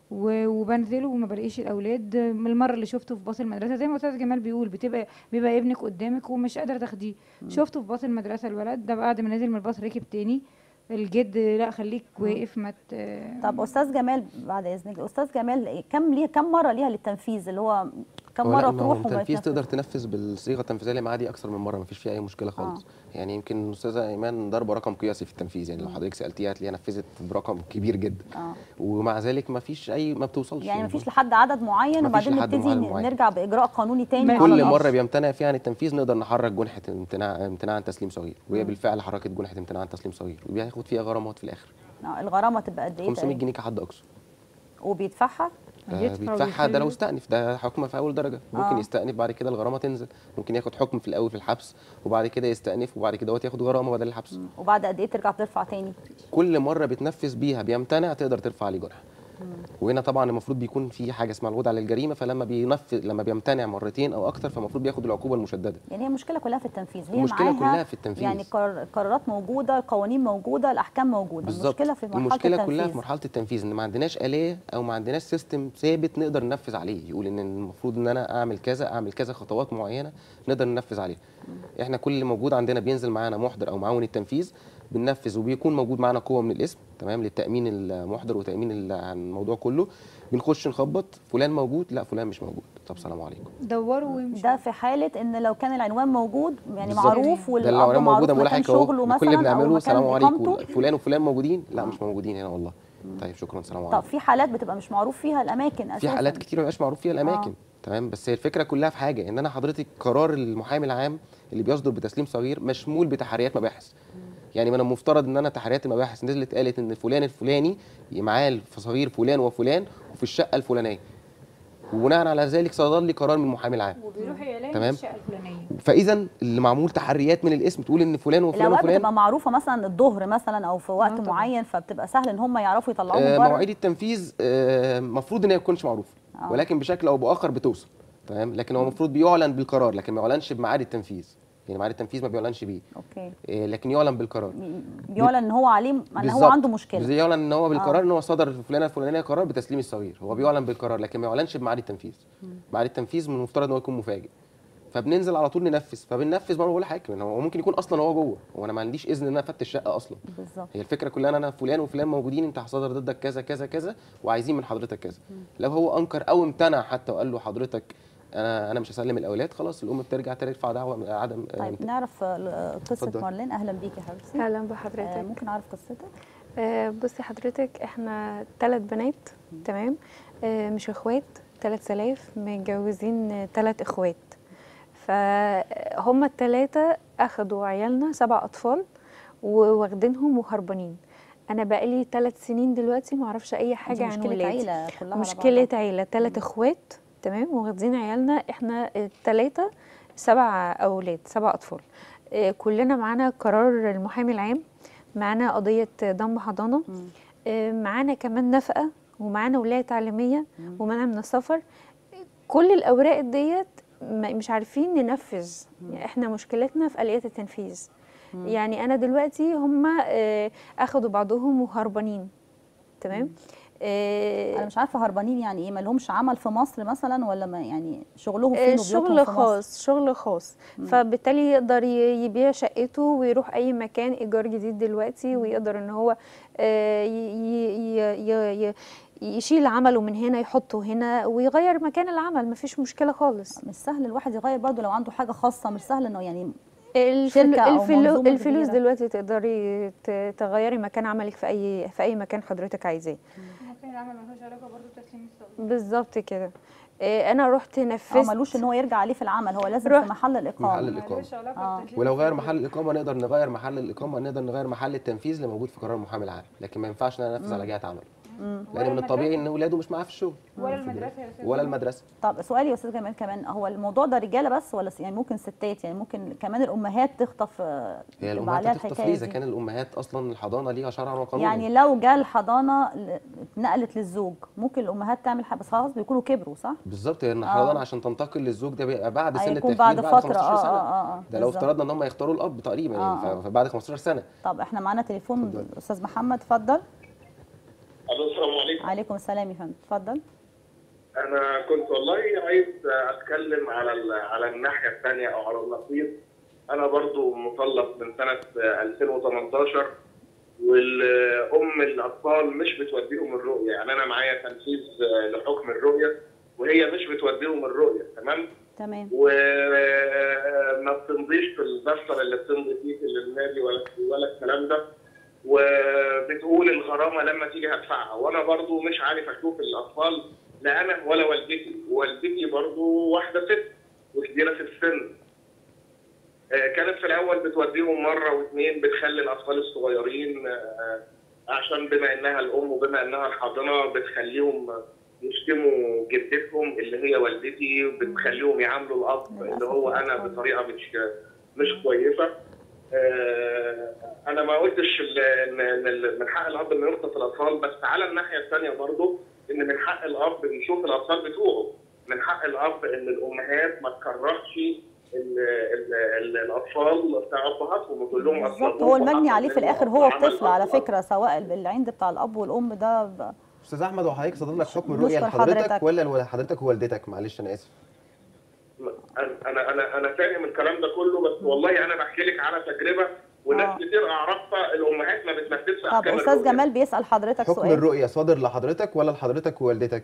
و- وبنزل وما بلاقيش الاولاد من المره اللي شفته في باص المدرسه زي ما استاذ جمال بيقول بتبقى بيبقى ابنك قدامك ومش قادره تاخديه شفته في باص المدرسه الولد ده بعد ما نزل من الباص ركب تاني الجد لا خليك واقف ما ت- طب استاذ جمال بعد اذنك استاذ جمال كم ليه كم مره ليها للتنفيذ اللي هو كم هو لا، مره ما هو تروح وما التنفيذ يتنفذ؟ تقدر تنفذ بالصيغه التنفيذيه اللي معاها دي اكثر من مره ما فيش فيها اي مشكله خالص يعني يمكن الاستاذه ايمان ضربه رقم قياسي في التنفيذ يعني لو حضرتك سالتيها هتلاقيها نفذت برقم كبير جدا اه ومع ذلك ما فيش اي ما بتوصلش يعني ما فيش لحد عدد معين مفيش وبعدين لحد نبتدي معين ن- معين. نرجع باجراء قانوني تاني ما- على كل الأرض. مره بيمتنع فيها عن التنفيذ نقدر نحرك جنحه امتناع امتناع عن تسليم صغير وهي بالفعل حركت جنحه امتناع عن تسليم صغير وبياخد فيها غرامات في الاخر آه، الغرامه تبقى قد ايه 500 تقريباً؟ جنيه كحد اقصى وبيدفعها آه، بيدفع بيدفعها ده لو ويخلي- استأنف ده حكم في اول درجه ممكن آه. يستأنف بعد كده الغرامه تنزل ممكن ياخد حكم في الاول في الحبس وبعد كده يستأنف وبعد كده دوت ياخد غرامه بدل الحبس وبعد قد ايه ترجع ترفع تاني كل مره بتنفذ بيها بيمتنع تقدر ترفع عليه جنح وهنا طبعا المفروض بيكون في حاجه اسمها الوضع للجريمه فلما بينفذ لما بيمتنع مرتين او اكتر فالمفروض بياخد العقوبه المشدده يعني هي المشكله كلها في التنفيذ هي المشكلة معاها كلها في التنفيذ. يعني قرار- قرارات موجوده القوانين موجوده الاحكام موجوده بالظبط المشكله في مرحله المشكله التنفيذ كلها في مرحله التنفيذ ان ما عندناش اليه او ما عندناش سيستم ثابت نقدر ننفذ عليه يقول ان المفروض ان انا اعمل كذا اعمل كذا خطوات معينه نقدر ننفذ عليها احنا كل اللي موجود عندنا بينزل معانا محضر او معاون التنفيذ بننفذ وبيكون موجود معانا قوه من الاسم تمام للتامين المحضر وتامين ال- عن الموضوع كله بنخش نخبط فلان موجود لا فلان مش موجود طب سلام عليكم دوروا وامشوا ده في حاله ان لو كان العنوان موجود يعني بالظبط. معروف ده والاب اللي موجود معروف بقول مكان لحضرتك اهو شغله كل مثلا اللي او بنعمله مكان سلام عليكم اقامته فلان وفلان موجودين لا مش موجودين هنا والله طيب شكرا سلام عليكم طب في حالات بتبقى مش معروف فيها الاماكن اساسا في حالات كتير ما بيبقاش معروف فيها الاماكن تمام بس هي الفكره كلها في حاجه ان انا حضرتك قرار المحامي العام اللي بيصدر بتسليم صغير مشمول بتحريات مباحث يعني من المفترض ان انا تحريات المباحث نزلت قالت ان فلان الفلاني معاه صغير فلان وفلان وفي الشقه الفلانيه وبناء على ذلك صدر لي قرار من المحامي العام وبيروح يلاقي تمام. الشقه الفلانيه فاذا اللي معمول تحريات من الاسم تقول ان فلان وفلان الاوقات وفلان بتبقى معروفه مثلا الظهر مثلا او في وقت طبعا. معين فبتبقى سهل ان هم يعرفوا يطلعوهم آه، بره مواعيد التنفيذ المفروض ان هي ما تكونش معروفه آه. ولكن بشكل او باخر بتوصل تمام لكن هو المفروض بيعلن بالقرار لكن ما يعلنش بميعاد التنفيذ يعني ميعاد التنفيذ ما بيعلنش بيه اوكي آه، لكن يعلن بالقرار بيعلن ان هو عليه ان هو بالظبط. عنده مشكله يعلن ان هو بالقرار ان هو صدر فلانه الفلانيه قرار بتسليم الصغير هو بيعلن بالقرار لكن ما يعلنش بميعاد التنفيذ ميعاد التنفيذ من المفترض ان هو يكون مفاجئ فبننزل على طول ننفذ فبننفذ برضه بقول حاجه هو ممكن يكون اصلا هو جوه هو انا ما عنديش اذن ان انا افتش الشقه اصلا بالظبط هي الفكره كلها ان انا فلان وفلان موجودين انت هصدر ضدك كذا كذا كذا وعايزين من حضرتك كذا لو هو انكر او امتنع حتى وقال له حضرتك انا انا مش هسلم الاولاد خلاص الام بترجع ترفع دعوه عدم طيب نعرف آه، قصه اتفضل. مارلين اهلا بيكي يا حبيبتي اهلا آه، بحضرتك ممكن اعرف قصتك آه بصي حضرتك احنا ثلاث بنات تمام آه مش اخوات ثلاث سلاف متجوزين ثلاث اخوات فهم الثلاثه اخدوا عيالنا سبع اطفال وواخدينهم وهربانين انا بقالي ثلاث سنين دلوقتي ما اعرفش اي حاجه دي عن مشكله ولادي عيله كلها على مشكله بعضها. عيله ثلاث اخوات تمام واخدين عيالنا احنا الثلاثه سبع اولاد سبع اطفال آه، كلنا معانا قرار المحامي العام معانا قضيه ضم حضانه مم. آه، معانا كمان نفقه ومعانا ولايه تعليميه ومنع من السفر كل الاوراق ديت ما- مش عارفين ننفذ يعني احنا مشكلتنا في اليات التنفيذ يعني انا دلوقتي هم اخدوا بعضهم وهربانين تمام انا آه، مش عارفه هربانين يعني ايه ما لهمش عمل في مصر مثلا ولا ما يعني شغلهم آه، فين وبيوتهم شغل في مصر خاص شغل خاص فبالتالي يقدر ي- يبيع شقته ويروح اي مكان ايجار جديد دلوقتي ويقدر ان هو آه، ي- ي- ي- ي- يشيل عمله من هنا يحطه هنا ويغير مكان العمل مفيش مشكله خالص مش سهل الواحد يغير برضه لو عنده حاجه خاصه مش سهل انه يعني الفل... شركة أو الفلو... منظومة الفلوس كبيرة. دلوقتي تقدري ت- تغيري مكان عملك في اي في اي مكان حضرتك عايزاه ممكن العمل ملوش علاقه برضه بتسليم الصغير بالظبط كده آه، انا رحت اه نفذت ملوش ان هو يرجع عليه في العمل هو لازم رحت- في محل الاقامه محل الإقامة. ملوش علاقه آه. بتسليم ولو غير الصغير. محل الاقامه نقدر نغير محل الاقامه نقدر نغير محل التنفيذ اللي موجود في قرار المحامي العام لكن ما ينفعش ان انا انفذ على جهه عمل لان من الطبيعي ان اولاده مش معاه في الشغل ولا المدرسه يا أستاذ ولا محمد. المدرسه طب سؤالي يا استاذ جمال كمان هو الموضوع ده رجاله بس ولا س- يعني ممكن ستات يعني ممكن كمان الامهات تخطف آه، هي يبقى الامهات عليها هتخطف الحكايه ليه اذا دي؟ كان الامهات اصلا الحضانه ليها شرعا وقانونا يعني لو جه الحضانه ل- اتنقلت للزوج ممكن الامهات تعمل حاجه بس خلاص بيكونوا كبروا صح؟ بالظبط ان آه. الحضانه عشان تنتقل للزوج ده بيبقى بعد سن هيكون التكليف بعد فترة، 15 آه، سنه آه، آه، ده لو بالظبط. افترضنا ان هم يختاروا الاب تقريبا آه، يعني آه. ف- فبعد 15 سنه طب احنا معانا تليفون استاذ محمد اتفضل الو السلام عليكم عليكم السلام يا فندم اتفضل انا كنت والله عايز اتكلم على ال- على الناحيه الثانيه او على النقيض انا برضو مطلق من سنه 2018 والام الاطفال مش بتوديهم الرؤيه يعني انا معايا تنفيذ لحكم الرؤيه وهي مش بتوديهم الرؤيه تمام تمام وما بتمضيش في الدفتر اللي بتمضي فيه في النادي ولا ولا الكلام ده وبتقول الغرامه لما تيجي هدفعها وانا برضو مش عارف اشوف الاطفال لا انا ولا والدتي والدتي برضو واحده ست وكبيره في السن آه، كانت في الاول بتوديهم مره واثنين بتخلي الاطفال الصغيرين آه، عشان بما انها الام وبما انها الحاضنه بتخليهم يشتموا جدتهم اللي هي والدتي وبتخليهم يعاملوا الاب اللي هو انا بطريقه مش مش كويسه آه، انا ما قلتش ال- ان إن ال- من حق الاب انه يخطف الاطفال بس على الناحيه الثانيه برضه ان من حق الاب يشوف الاطفال بتوعه من حق الاب ان الامهات ما تكرهش ال- ال- ال- الاطفال بتاع ابهاتهم وتقول لهم بالظبط أصل هو أبوه المجني حصل عليه في منه الاخر هو عمل الطفل على أصلاً. فكره سواء العند بتاع الاب والام ده ب- استاذ احمد هو حضرتك صادر لك حكم الرؤيه نشكر لحضرتك حضرتك. ولا لو- حضرتك ووالدتك معلش انا اسف انا انا انا فاهم الكلام ده كله بس والله انا بحكي لك على تجربه وناس آه. كتير اعرفها الامهات ما بتنفذش طب احكام استاذ الرؤية. جمال بيسال حضرتك حكم سؤال الرؤيه صادر لحضرتك ولا لحضرتك ووالدتك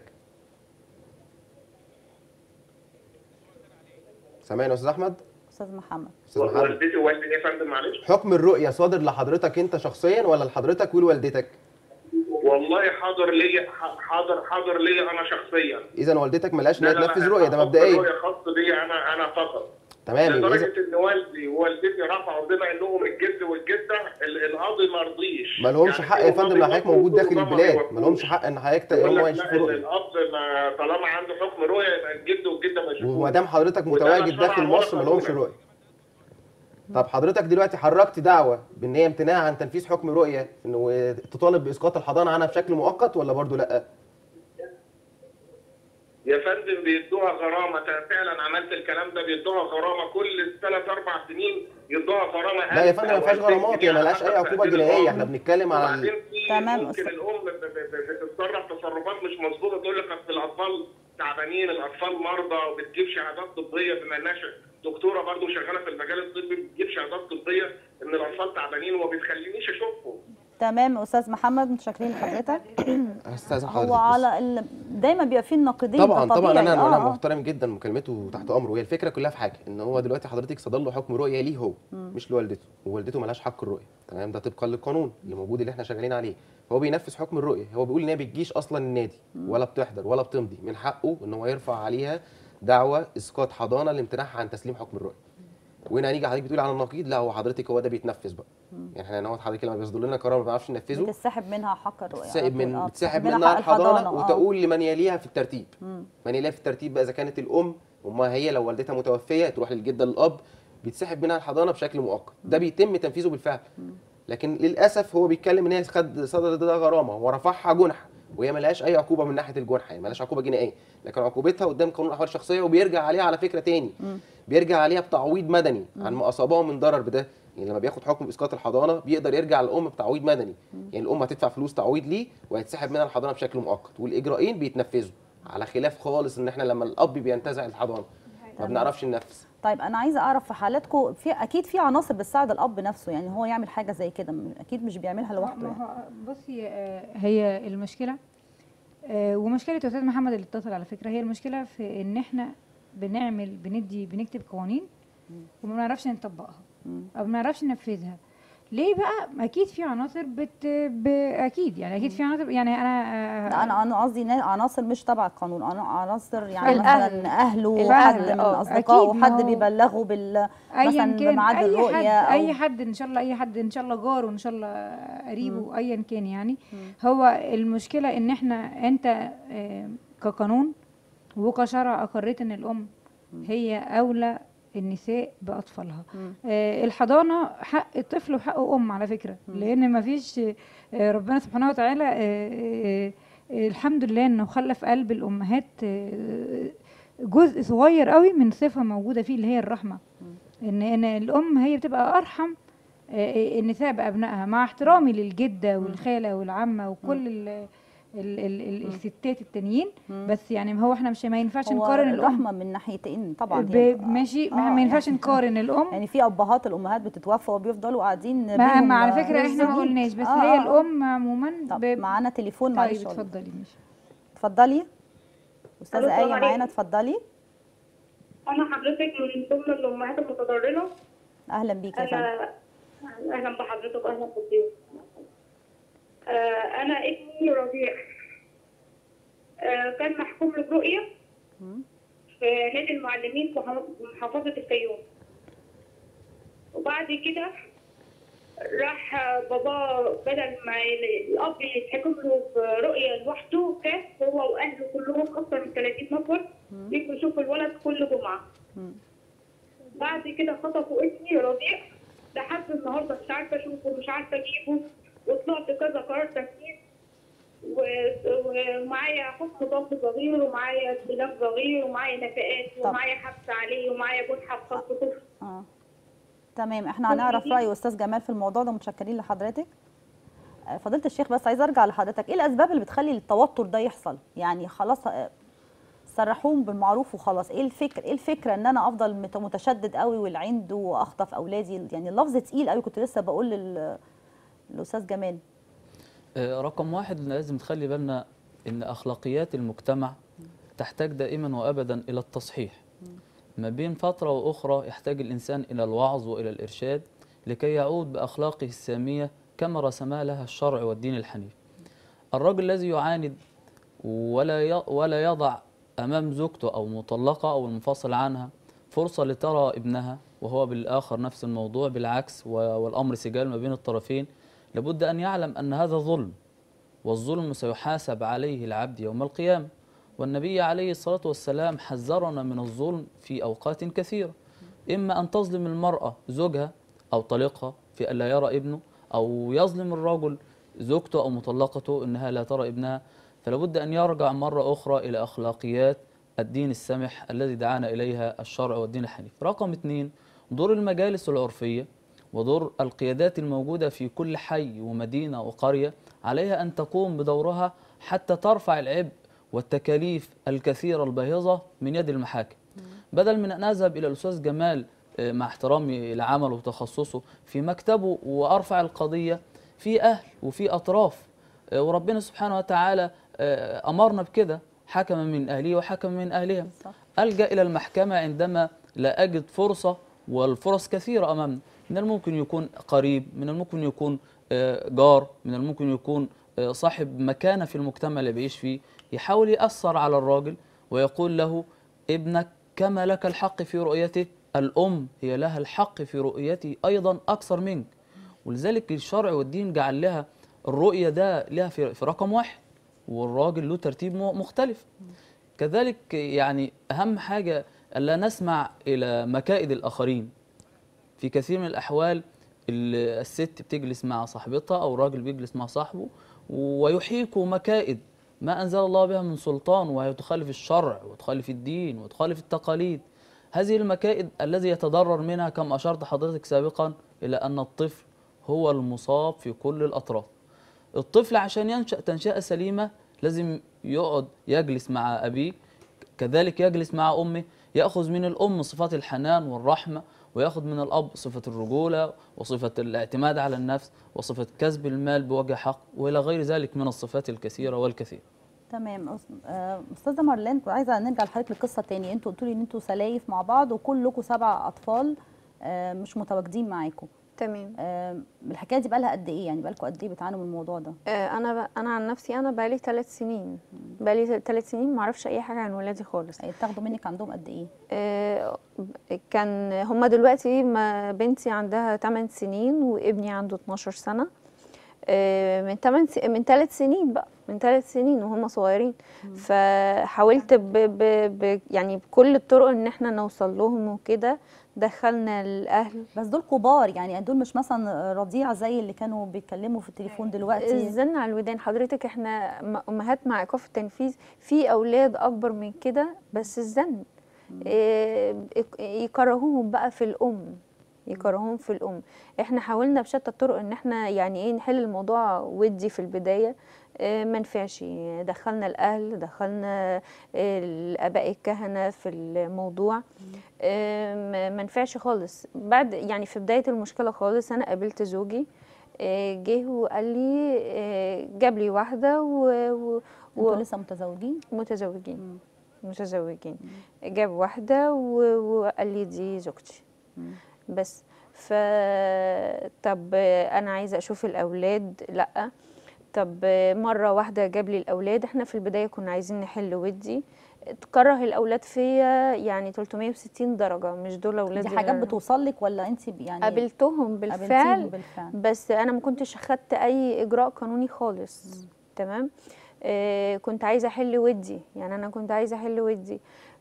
سامعني يا استاذ احمد استاذ محمد استاذ محمد والدتي ووالدي ايه يا فندم معلش حكم الرؤيه صادر لحضرتك انت شخصيا ولا لحضرتك ولوالدتك والله حاضر ليا ح- حاضر حاضر ليا انا شخصيا اذا والدتك ملهاش ان لا هي لا لا، تنفذ رؤيه ده حكم مبدئيا الرؤية خاص بيا انا انا فقط تمام يبقى لدرجه اذا ان والدي ووالدتي رفعوا بما انهم الجد والجده ال- القاضي ما رضيش ما لهمش يعني حق في يا فندم لو قاضي حضرتك موجود داخل وقضى البلاد ما ما لهمش حق ان حضرتك ت- يقول هم لك لا يشوفوا رؤيه الاب ما طالما عنده حكم رؤيه يبقى الجد والجده ما يشوفوش وما دام حضرتك وده متواجد شرعاً داخل ولا مصر ما لهمش قانوناً. رؤيه طب حضرتك دلوقتي حركت دعوه بان هي امتناع عن تنفيذ حكم رؤيه انه تطالب باسقاط الحضانه عنها بشكل مؤقت ولا برضو لا يا فندم بيدوها غرامه أنا فعلا عملت الكلام ده بيدوها غرامه كل ثلاث اربع سنين يدوها غرامه لا يا 1000 فندم ما أو فيهاش 2000 غرامات جنيه هي على ملهاش حسب اي عقوبه تقدير جنائيه القاضي. احنا بنتكلم على ال- وبعدين في تمام، ممكن أستاذ. الام ب- ب- بتتصرف تصرفات مش مظبوطه تقول لك اصل الاطفال تعبانين الاطفال مرضى وبتجيب شهادات طبيه بما انها ش- دكتوره برضه شغاله في المجال الطبي بتجيب شهادات طبيه ان الاطفال تعبانين وما بتخلينيش اشوفهم تمام استاذ محمد متشكرين لحضرتك استاذن حضرتك هو بس. على ال... دايما بيبقى فيه النقيضين طبعا ده طبعا طبيعي. انا انا آه، آه. محترم جدا مكالمته تحت امره وهي الفكره كلها في حاجه ان هو دلوقتي حضرتك صدر له حكم رؤيه ليه هو مش لوالدته ووالدته ملهاش حق الرؤيه تمام ده طبقا للقانون اللي موجود اللي احنا شغالين عليه هو بينفذ حكم الرؤيه هو بيقول ان هي بتجيش اصلا النادي ولا بتحضر ولا بتمضي من حقه ان هو يرفع عليها دعوه اسقاط حضانه لامتناعها عن تسليم حكم الرؤيه وهنا هنيجي حضرتك بتقول على النقيض لا هو حضرتك هو ده بيتنفذ بقى يعني احنا هنا حضرتك لما بيصدر لنا قرار ما بنعرفش ننفذه بتسحب منها حق الرؤيه بتسحب على طول. من آه، بتسحب منها منها حق الحضانه آه. وتقول لمن يليها في الترتيب مم. من يليها في الترتيب بقى اذا كانت الام امها هي لو والدتها متوفيه تروح للجده للاب بيتسحب منها الحضانه بشكل مؤقت ده بيتم تنفيذه بالفعل لكن للاسف هو بيتكلم ان هي خد صدر ده غرامه ورفعها جنح وهي ملهاش اي عقوبه من ناحيه الجنح يعني ملهاش عقوبه جنائيه لكن عقوبتها قدام قانون الاحوال الشخصيه وبيرجع عليها على فكره تاني بيرجع عليها بتعويض مدني عن ما اصابه من ضرر بده يعني لما بياخد حكم باسقاط الحضانه بيقدر يرجع للام بتعويض مدني يعني الام هتدفع فلوس تعويض ليه وهيتسحب منها الحضانه بشكل مؤقت والاجراءين بيتنفذوا على خلاف خالص ان احنا لما الاب بينتزع الحضانه ما تمام. بنعرفش ننفذ طيب انا عايزه اعرف في حالاتكم في اكيد في عناصر بتساعد الاب نفسه يعني هو يعمل حاجه زي كده م- اكيد مش بيعملها لوحده ما يعني. هو بصي آه، هي المشكله آه، ومشكله استاذ محمد اللي اتصل على فكره هي المشكله في ان احنا بنعمل بندي بنكتب قوانين وما بنعرفش نطبقها او ما بنعرفش ننفذها ليه بقى اكيد في عناصر بت ب... اكيد يعني اكيد في عناصر يعني انا لا، انا انا قصدي نا- عناصر مش تبع القانون انا عناصر يعني الأهل. مثلا اهله الأهل، حد من آه، اصدقائه أكيد، ما حد هو- بيبلغه بال ايا مثلا كان بميعاد اي الرؤيه حد أو- اي حد ان شاء الله اي حد ان شاء الله جاره ان شاء الله قريبه ايا كان يعني هو المشكله ان احنا انت آه، كقانون وكشرع اقريت ان الام هي اولى النساء باطفالها آه الحضانه حق الطفل وحق ام على فكره لان ما فيش آه ربنا سبحانه وتعالى آه آه آه الحمد لله انه خلى في قلب الامهات آه جزء صغير قوي من صفه موجوده فيه اللي هي الرحمه ان ان الام هي بتبقى ارحم آه، النساء بابنائها مع احترامي للجده والخاله والعمه وكل ال ال ال ال الستات التانيين بس يعني هو احنا مش ما ينفعش هو نقارن الام الرحمه من ناحيتين طبعا ب- هي- ماشي آه، ما ما ينفعش يعني- نقارن الام يعني في ابهات الامهات بتتوفى وبيفضلوا قاعدين ما, بيهم ما على فكره احنا ما ملزمين. قلناش بس آه، هي آه. الام عموما طب ب- معانا تليفون طيب معلش والله. اتفضلي ماشي اتفضلي ألو، استاذه السلام ايه عليكم. معانا اتفضلي انا حضرتك من ضمن الامهات المتضرره اهلا بيك يا فندم انا اهلا بحضرتك واهلا بالضيوف آه، انا ابني رضيع آه، كان محكوم له برؤيه في نادي المعلمين في مح- محافظه الفيوم وبعد كده راح بابا بدل ما ي- الاب يتحكم له برؤيه لوحده كان هو واهله كلهم اكثر من 30 نفر يجوا يشوفوا الولد كل جمعه بعد كده خطفوا ابني رضيع لحد النهارده مش عارفه اشوفه مش عارفه اجيبه وطلعت كذا قرار تنفيذ و- ومعايا حكم ضبط صغير ومعايا استئناف صغير ومعايا نفقات طب. ومعايا حبس عليه ومعايا بنحة بخط كفر اه تمام احنا هنعرف راي استاذ جمال في الموضوع ده متشكرين لحضرتك آه، فضيله الشيخ بس عايز ارجع لحضرتك ايه الاسباب اللي بتخلي التوتر ده يحصل يعني خلاص آه، سرحوهم بالمعروف وخلاص ايه الفكر ايه الفكره ان انا افضل مت- متشدد قوي والعند واخطف اولادي يعني اللفظ تقيل قوي كنت لسه بقول لل- للاستاذ جمال آه، رقم واحد لازم تخلي بالنا ان اخلاقيات المجتمع تحتاج دائما وابدا الى التصحيح ما بين فتره واخرى يحتاج الانسان الى الوعظ والى الارشاد لكي يعود باخلاقه الساميه كما رسمها لها الشرع والدين الحنيف الرجل الذي يعاند ولا ي- ولا يضع امام زوجته او مطلقه او المنفصل عنها فرصه لترى ابنها وهو بالاخر نفس الموضوع بالعكس و- والامر سجال ما بين الطرفين لابد ان يعلم ان هذا ظلم والظلم سيحاسب عليه العبد يوم القيامه والنبي عليه الصلاه والسلام حذرنا من الظلم في اوقات كثيره اما ان تظلم المراه زوجها او طليقها في الا يرى ابنه او يظلم الرجل زوجته او مطلقته انها لا ترى ابنها فلابد ان يرجع مره اخرى الى اخلاقيات الدين السمح الذي دعانا اليها الشرع والدين الحنيف. رقم اثنين دور المجالس العرفيه ودور القيادات الموجوده في كل حي ومدينه وقريه عليها ان تقوم بدورها حتى ترفع العبء والتكاليف الكثيره الباهظه من يد المحاكم. بدل من ان اذهب الى الاستاذ جمال آه، مع احترامي لعمله وتخصصه في مكتبه وارفع القضيه في اهل وفي اطراف آه، وربنا سبحانه وتعالى آه، امرنا بكده حكم من اهله وحكم من اهلها صح. الجا الى المحكمه عندما لا اجد فرصه والفرص كثيره امامنا من الممكن يكون قريب من الممكن يكون آه، جار من الممكن يكون آه، صاحب مكانه في المجتمع اللي بيعيش فيه يحاول ياثر على الراجل ويقول له ابنك كما لك الحق في رؤيته الام هي لها الحق في رؤيتي ايضا اكثر منك ولذلك الشرع والدين جعل لها الرؤيه ده لها في في رقم واحد والراجل له ترتيب م- مختلف كذلك يعني اهم حاجه الا نسمع الى مكائد الاخرين في كثير من الاحوال ال- الست بتجلس مع صاحبتها او الراجل بيجلس مع صاحبه ويحيكوا مكائد ما انزل الله بها من سلطان وهي تخالف الشرع وتخالف الدين وتخالف التقاليد هذه المكائد الذي يتضرر منها كما اشرت حضرتك سابقا الى ان الطفل هو المصاب في كل الاطراف الطفل عشان ينشا تنشئه سليمه لازم يقعد يجلس مع ابيه كذلك يجلس مع امه ياخذ من الام صفات الحنان والرحمه وياخذ من الاب صفه الرجوله وصفه الاعتماد على النفس وصفه كسب المال بوجه حق والى غير ذلك من الصفات الكثيره والكثير تمام أس- آه، استاذه مارلين كنت عايزه نرجع لحضرتك للقصه تاني انتوا قلتوا لي ان انتوا سلايف مع بعض وكلكم سبع اطفال آه، مش متواجدين معاكم تمام آم، الحكايه دي بقى لها قد ايه يعني بقى لكم قد ايه بتعانوا من الموضوع ده آه، انا ب... انا عن نفسي انا بقالي ثلاث سنين بقالي ثلاث سنين ما اعرفش اي حاجه عن ولادي خالص يعني بتاخدوا منك عندهم قد ايه آه، كان هما دلوقتي ما بنتي عندها 8 سنين وابني عنده 12 سنه آه، من 8 س... من 3 سنين بقى من 3 سنين وهم صغيرين فحاولت ب... ب... ب... يعني بكل الطرق ان احنا نوصل لهم وكده دخلنا الاهل بس دول كبار يعني دول مش مثلا رضيع زي اللي كانوا بيتكلموا في التليفون دلوقتي الزن على الودان حضرتك احنا م- امهات مع ايقاف التنفيذ في اولاد اكبر من كده بس الزن إيه يكرهوهم بقى في الام يكرهوهم في الام احنا حاولنا بشتى الطرق ان احنا يعني ايه نحل الموضوع ودي في البدايه إيه ما نفعش دخلنا الاهل دخلنا إيه الاباء الكهنه في الموضوع إيه ما ما نفعش خالص بعد يعني في بدايه المشكله خالص انا قابلت زوجي إيه جه وقال لي إيه جاب لي واحده و, و... انتوا لسه متزوجين متزوجين متزوجين جاب واحدة و- وقال لي دي زوجتي بس ف طب انا عايزه اشوف الاولاد لا طب مره واحده جاب لي الاولاد احنا في البدايه كنا عايزين نحل ودي تكره الاولاد فيا يعني 360 درجه مش دول اولاد دي حاجات بتوصل لك ولا انت يعني قابلتهم بالفعل قابلتيهم بالفعل بس انا ما كنتش اخدت اي اجراء قانوني خالص تمام آه كنت عايزه احل ودي يعني انا كنت عايزه احل ودي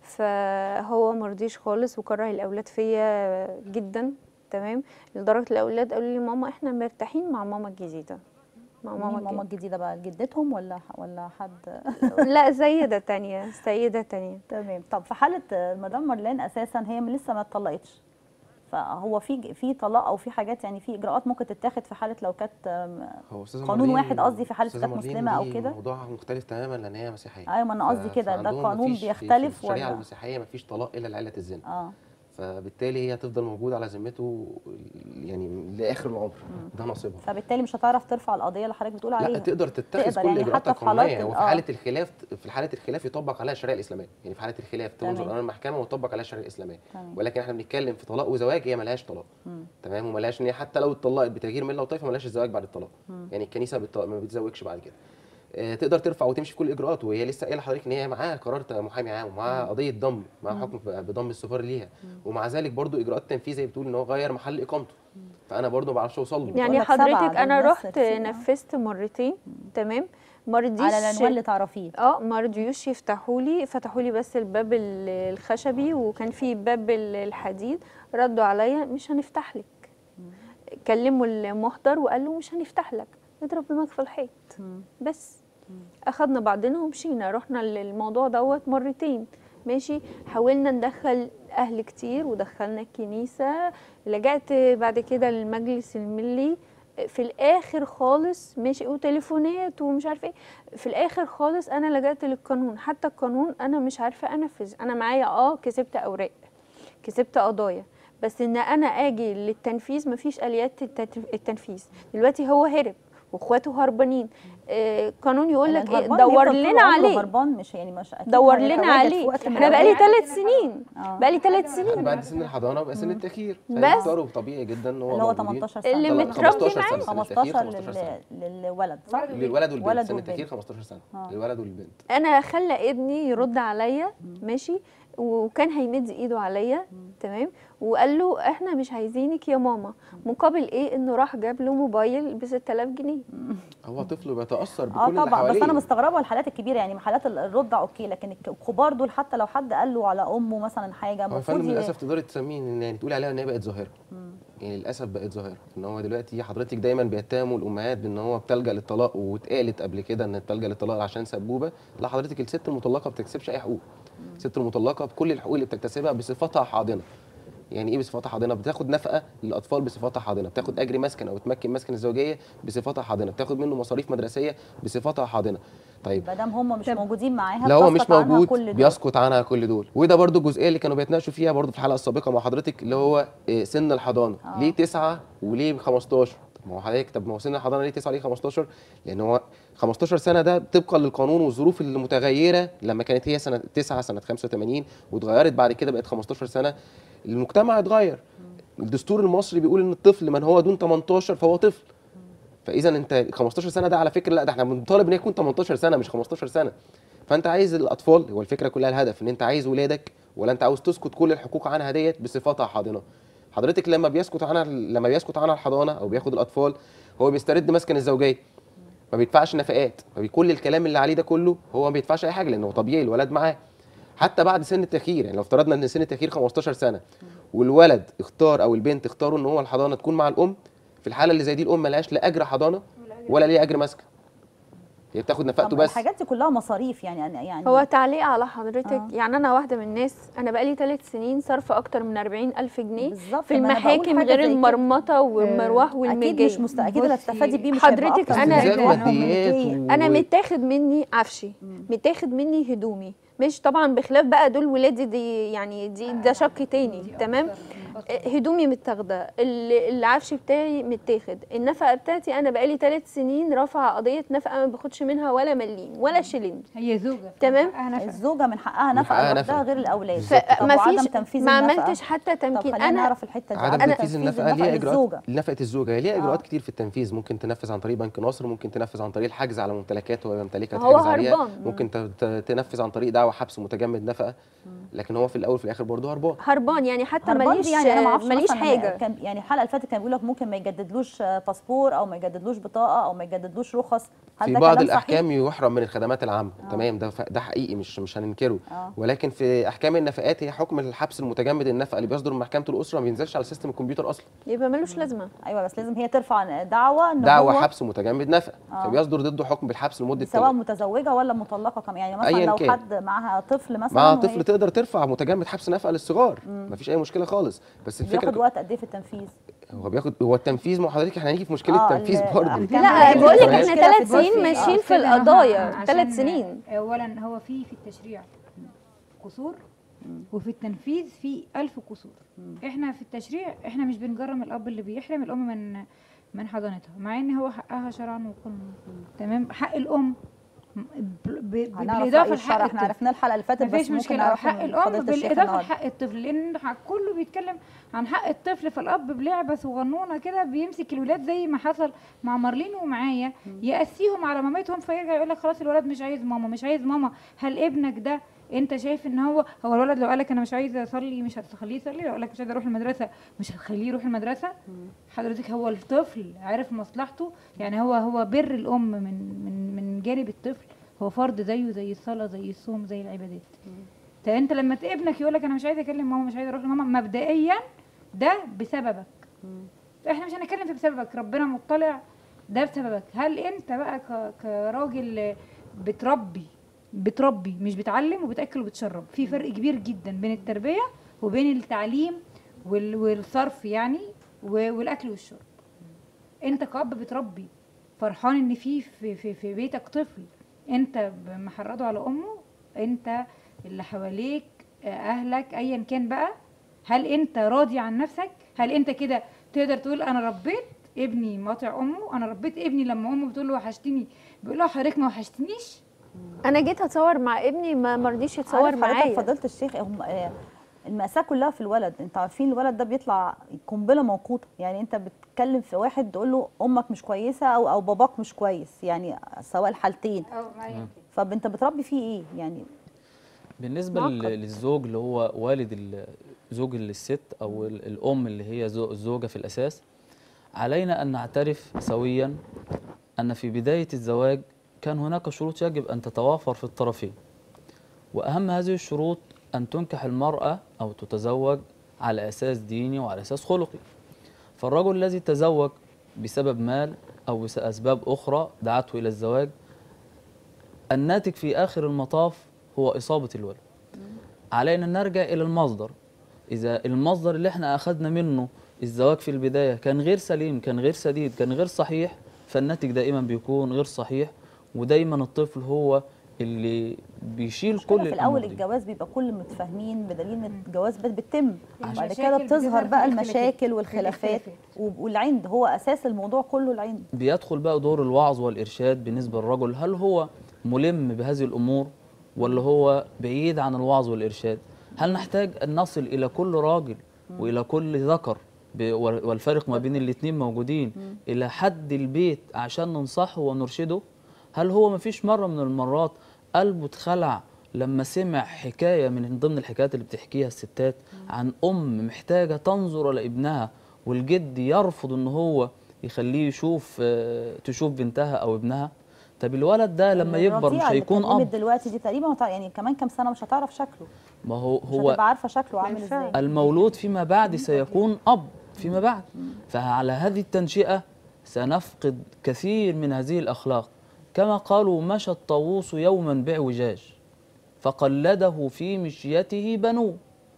فهو مرضيش خالص وكره الاولاد فيا جدا تمام لدرجه الاولاد قالوا لي ماما احنا مرتاحين مع ماما الجديده مع ماما ماما ماما الجديدة. الجديده بقى جدتهم ولا ولا حد لا سيده تانية سيده تانية تمام طب في حاله مدام مارلين اساسا هي لسه ما اتطلقتش فهو في في طلاق او في حاجات يعني في اجراءات ممكن تتاخد في حاله لو كانت آم، هو استاذه قانون مارلين- واحد قصدي في حاله أستاذة كانت مارلين مسلمه او دي كده موضوع مختلف تماما لان هي مسيحيه ايوه ما انا قصدي ف- كده ده فعندهم قانون مفيش- في- بيختلف في الشريعه ولا المسيحيه مفيش طلاق الا لعيله الزنا اه فبالتالي هي هتفضل موجوده على ذمته يعني لاخر العمر ده نصيبها فبالتالي مش هتعرف ترفع القضيه اللي حضرتك بتقول عليها لا تقدر تتخذ تقدر كل يعني اجراءاتها حتى في حالات القانونيه ال- وفي آه. حاله الخلاف في حاله الخلاف يطبق عليها الشريعه الاسلاميه يعني في حاله الخلاف تنظر تمام. امام المحكمه ويطبق عليها الشريعه الاسلاميه تمام. ولكن احنا بنتكلم في طلاق وزواج هي ملهاش طلاق مم. تمام وملهاش ان هي حتى لو اتطلقت بتغيير مله وطائفه ملهاش الزواج بعد الطلاق مم. يعني الكنيسه بت... ما بتزوجش بعد كده آه، تقدر ترفع وتمشي في كل الاجراءات وهي لسه قايله لحضرتك ان هي معاها قرار محامي عام ومعاها قضيه ضم معاها حكم ب- بضم السفار ليها ومع ذلك برضو اجراءات تنفيذ زي بتقول ان هو غير محل اقامته فانا برضو ما بعرفش اوصل له يعني لك سبعة حضرتك دول انا ناس رحت كتير، آه. نفذت مرتين تمام ما رضيش على العنوان اللي تعرفيه اه ما رضيوش يفتحوا لي فتحوا لي بس الباب ال- الخشبي وكان في باب ال- الحديد ردوا عليا مش هنفتح لك كلموا المحضر وقال له مش هنفتح لك اضرب دماغك في الحيط بس اخدنا بعضنا ومشينا رحنا للموضوع دوت مرتين ماشي حاولنا ندخل اهل كتير ودخلنا الكنيسه لجأت بعد كده للمجلس الملي في الاخر خالص ماشي وتليفونات ومش عارفه ايه في الاخر خالص انا لجأت للقانون حتى القانون انا مش عارفه انفذ انا معايا اه كسبت اوراق كسبت قضايا بس ان انا اجي للتنفيذ مفيش اليات التت- التنفيذ دلوقتي هو هرب واخواته هربانين آه قانون يقول لك ايه الهربان دور بيفضل طول لنا عمره عليه هربان مش يعني مش اكيد دور هيتواجد لنا في عليه وقت من انا بقالي الأوقات. ثلاث سنين آه. بقالي ثلاث لحد سنين بعد سن الحضانه وبقى سن التخيير بس. فيختاروا طبيعي جدا ان هو اللي هو موجودين. 18 سنه اللي طلع متربي 15 سنه سن 15 التخيير 15 سنه لل- للولد صح؟ للولد والبنت ولد سن والبنت. التخيير 15 سنه آه. للولد والبنت انا خلى ابني يرد عليا ماشي وكان هيمد ايده عليا تمام وقال له احنا مش عايزينك يا ماما مقابل ايه انه راح جاب له موبايل ب 6000 جنيه هو طفل بيتاثر بكل اه اللي طبعا بس حواليه انا مستغربه الحالات الكبيره يعني حالات ال- الرضع اوكي لكن الك- الكبار دول حتى لو حد قال له على امه مثلا حاجه هو المفروض فعلا ي- للاسف تقدري تسميه ان يعني تقولي عليها ان هي بقت ظاهره يعني للاسف بقت ظاهره ان هو دلوقتي حضرتك دايما بيتهموا الامهات بان هو بتلجا للطلاق واتقالت قبل كده ان بتلجا للطلاق عشان سبوبه لا حضرتك الست المطلقه ما بتكسبش اي حقوق الست المطلقه بكل الحقوق اللي بتكتسبها بصفتها حاضنه يعني ايه بصفتها حاضنه بتاخد نفقه للاطفال بصفتها حاضنه بتاخد اجر مسكن او تمكن مسكن الزوجيه بصفتها حاضنه بتاخد منه مصاريف مدرسيه بصفتها حاضنه طيب ما دام هم مش موجودين معاها لا هو مش بتسقط عنها موجود كل دول. بيسقط عنها كل دول وده برضو الجزئيه اللي كانوا بيتناقشوا فيها برضو في الحلقه السابقه مع حضرتك اللي هو إيه، سن الحضانه آه. ليه 9 وليه 15 طب ما هو حضرتك طب ما هو سن الحضانه ليه 9 ليه 15 لان هو 15 سنه ده طبقا للقانون والظروف المتغيره لما كانت هي سنه 9 سنه 85 واتغيرت بعد كده بقت 15 سنه المجتمع اتغير الدستور المصري بيقول ان الطفل من هو دون 18 فهو طفل فاذا انت 15 سنه ده على فكره لا ده احنا بنطالب ان يكون 18 سنه مش 15 سنه فانت عايز الاطفال هو الفكره كلها الهدف ان انت عايز ولادك ولا انت عاوز تسكت كل الحقوق عنها ديت بصفتها حاضنه حضرتك لما بيسكت عنها لما بيسكت عنها الحضانه او بياخد الاطفال هو بيسترد مسكن الزوجيه ما بيدفعش نفقات فكل الكلام اللي عليه ده كله هو ما بيدفعش اي حاجه لانه طبيعي الولد معاه حتى بعد سن التخيير يعني لو افترضنا ان سن التخيير 15 سنه والولد اختار او البنت اختاروا ان هو الحضانه تكون مع الام في الحاله اللي زي دي الام ملهاش لا اجر حضانه ولا ليه اجر مسكن هي بتاخد نفقته طب بس الحاجات دي كلها مصاريف يعني أنا- يعني هو تعليق على حضرتك آه. يعني انا واحده من الناس انا بقالي ثلاث سنين صارفه اكتر من 40 الف جنيه بالظبط في ما أنا بقول المحاكم حاجة غير زي كده. المرمطه والمروح اكيد والمجاي مش مست... اكيد اللي بصي، هتستفادي بيه مش هيبقى حضرتك أكتر أنا- من استنزاف كده. ماديات و... انا متاخد مني عفشي متاخد مني هدومي مش طبعا بخلاف بقى دول ولادي دي يعني دي ده شق تاني تمام هدومي متاخده ال- العفش بتاعي متاخد النفقه بتاعتي انا بقالي ثلاث سنين رافعه قضيه نفقه ما باخدش منها ولا مليم ولا شلن هي زوجه تمام. فحقها نفقة. الزوجه من حقها من نفقه حقها لوحدها نفقة. غير الاولاد بالظبط. طب ما وعدم فيش تنفيذ ما النفقة؟ عملتش حتى طب تمكين خلينا انا نعرف الحته دي عدم عدم تنفيذ النفقه ليها اجراءات للزوجه نفقه الزوجه ليها آه. اجراءات كتير في التنفيذ ممكن تنفذ عن طريق بنك ناصر ممكن تنفذ عن طريق الحجز على ممتلكات هو يمتلكها هو تحجز عليها هربان. ممكن ت- ت- تنفذ عن طريق دعوى حبس متجمد نفقه لكن هو في الاول في الاخر برضه هربان هربان يعني حتى هربان ماليش دي يعني انا ما اعرفش ماليش مثلاً حاجه كان يعني الحلقه اللي فاتت كان بيقول لك ممكن ما يجددلوش آه، باسبور او ما يجددلوش بطاقه او ما يجددلوش رخص هل في ده بعض كلام صحيح؟ الاحكام يحرم من الخدمات العامه تمام ده ف- ده حقيقي مش مش هننكره آه. ولكن في احكام النفقات هي حكم الحبس المتجمد النفقه اللي بيصدر من محكمه الاسره ما بينزلش على سيستم الكمبيوتر اصلا يبقى ملوش لازمه ايوه بس لازم هي ترفع دعوه ان دعوى هو حبس متجمد نفقه آه. فبيصدر ضده حكم بالحبس لمده سواء متزوجه ولا مطلقه كمان يعني مثلا أياً لو كان. حد معاها طفل مثلا مع وهي طفل تقدر ترفع متجمد حبس نفقه للصغار مفيش اي مشكله خالص بس الفكره بياخد وقت قد ايه في التنفيذ؟ هو بياخد هو التنفيذ ما هو حضرتك احنا هنيجي في مشكله آه، التنفيذ ال- برضه أحكام لا هي بقول لك المشكلة احنا في ثلاث البصي، سنين آه. ماشيين في كده أنا القضايا عشان ثلاث سنين اولا هو في في التشريع قصور وفي التنفيذ في ألف قصور احنا في التشريع احنا مش بنجرم الاب اللي بيحرم الام من من حضانتها مع ان هو حقها شرعا وقانونا تمام حق الام ب- ب- هنعرف بالاضافه رأي الشرع لحق احنا الطفل عرفناه الحلقه اللي فاتت بس مفيش ممكن مشكله نعرف حق من الام فضيلة الشيخ بالاضافه النهارده. لحق الطفل لان حق- كله بيتكلم عن حق الطفل فالاب بلعبه صغنونه كده بيمسك الولاد زي ما حصل مع مارلين ومعايا يقسيهم على مامتهم فيرجع يقول لك خلاص الولد مش عايز ماما مش عايز ماما هل ابنك ده انت شايف ان هو هو الولد لو قال لك انا مش عايز اصلي مش هتخليه يصلي لو قال لك مش عايز اروح المدرسه مش هتخليه يروح المدرسه حضرتك هو الطفل عارف مصلحته يعني هو هو بر الام من من من جانب الطفل هو فرض زيه زي الصلاه زي الصوم زي العبادات طب انت لما ت- ابنك يقول لك انا مش عايز اكلم ماما مش عايز اروح لماما مبدئيا ده بسببك احنا مش هنتكلم في بسببك ربنا مطلع ده بسببك هل انت بقى ك- كراجل بتربي بتربي مش بتعلم وبتاكل وبتشرب في فرق كبير جدا بين التربيه وبين التعليم وال- والصرف يعني و- والاكل والشرب انت كأب بتربي فرحان ان في في في, في بيتك طفل انت ب- محرضه على امه انت اللي حواليك آه، اهلك ايا كان بقى هل انت راضي عن نفسك هل انت كده تقدر تقول انا ربيت ابني ماطع امه انا ربيت ابني لما امه بتقول له وحشتني بيقول لها حضرتك ما وحشتنيش انا جيت اتصور مع ابني ما مرضيش يتصور عارف حضرتك معايا فضيله الشيخ هم آه، المأساة كلها في الولد انت عارفين الولد ده بيطلع قنبلة موقوتة يعني انت بتتكلم في واحد تقول له امك مش كويسة او او باباك مش كويس يعني سواء الحالتين فانت بتربي فيه ايه يعني بالنسبة معقد. لل- للزوج اللي هو والد ال- زوج الست أو ال- الأم اللي هي زو- الزوجة في الأساس علينا أن نعترف سويا أن في بداية الزواج كان هناك شروط يجب أن تتوافر في الطرفين وأهم هذه الشروط أن تنكح المرأة أو تتزوج على أساس ديني وعلى أساس خلقي فالرجل الذي تزوج بسبب مال أو بأسباب أخرى دعته إلى الزواج الناتج في آخر المطاف هو إصابة الولد علينا أن نرجع إلى المصدر إذا المصدر اللي احنا أخذنا منه الزواج في البداية كان غير سليم كان غير سديد كان غير صحيح فالناتج دائما بيكون غير صحيح ودايما الطفل هو اللي بيشيل كل كل في الاول الأمور دي. الجواز بيبقى كل متفاهمين بدليل ان الجواز بت- بتتم بعد المشاكل كده بتظهر بتظهر بقى في الاختلافات. المشاكل في والخلافات الاختلافات. وب- والعند هو اساس الموضوع كله العند بيدخل بقى دور الوعظ والإرشاد بالنسبة للرجل هل هو ملم بهذه الأمور ولا هو بعيد عن الوعظ والإرشاد هل نحتاج أن نصل إلى كل راجل وإلى كل ذكر ب- وال- والفرق ما بين الاتنين موجودين الى حد البيت عشان ننصحه ونرشده هل هو ما فيش مره من المرات قلبه اتخلع لما سمع حكايه من ضمن الحكايات اللي بتحكيها الستات عن ام محتاجه تنظر لابنها والجد يرفض ان هو يخليه يشوف آه، تشوف بنتها او ابنها طب الولد ده لما يكبر مش الرضيعة اللي هيكون اتكلمت اب دلوقتي دي تقريبا ما تع- يعني كمان كام سنه مش هتعرف شكله ما هو مش هو هتبقى عارفه شكله عامل بالفعل. ازاي المولود فيما بعد سيكون أب فيما بعد فعلى هذه التنشئة سنفقد كثير من هذه الأخلاق كما قالوا مشى الطاووس يوما بعوجاج فقلده في مشيته بنوه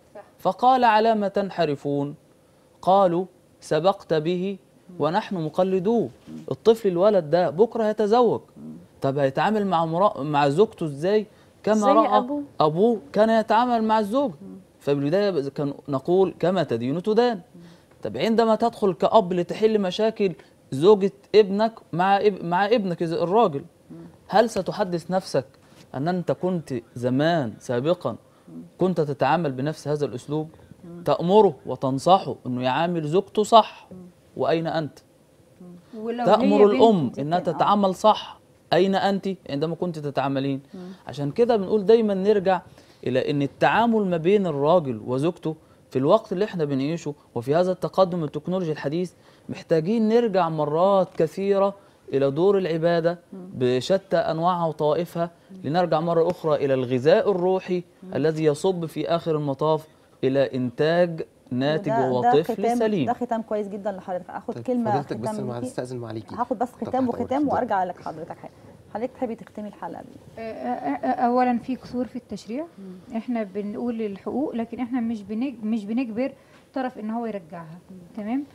فقال على ما تنحرفون قالوا سبقت به ونحن مقلدوه الطفل الولد ده بكرة هيتزوج طب هيتعامل مع مرا... مع زوجته ازاي كما زي رأى أبوه. أبوه كان يتعامل مع الزوج فبالبداية كان نقول كما تدين تدان طب عندما تدخل كأب لتحل مشاكل زوجة ابنك مع اب... مع ابنك إذا الراجل هل ستحدث نفسك أن أنت كنت زمان سابقا كنت تتعامل بنفس هذا الأسلوب تأمره وتنصحه أنه يعامل زوجته صح وأين أنت ولو هي تأمر بنت الأم دي إنها كان- آه. تتعامل صح أين أنت عندما كنت تتعاملين عشان كده بنقول دايما نرجع إلى أن التعامل ما بين الراجل وزوجته في الوقت اللي احنا بنعيشه وفي هذا التقدم التكنولوجي الحديث محتاجين نرجع مرات كثيرة إلى دور العبادة بشتى أنواعها وطوائفها لنرجع مرة أخرى إلى الغذاء الروحي الذي يصب في آخر المطاف إلى إنتاج ناتج وده- وهو ده طفل ختام- سليم ده ختام كويس جدا لحضرتك هاخد طيب كلمه فضيلتك بس ختام مع منكي. استاذن معاليكي هاخد بس طب ختام تحت أمرك، وختام اتفضلي. وارجع لك حضرتك حاجه حضرتك تحبي تختمي الحلقه بيه آه، آه، آه، اولا في قصور في التشريع احنا بنقول الحقوق لكن احنا مش بنج مش بنجبر طرف ان هو يرجعها تمام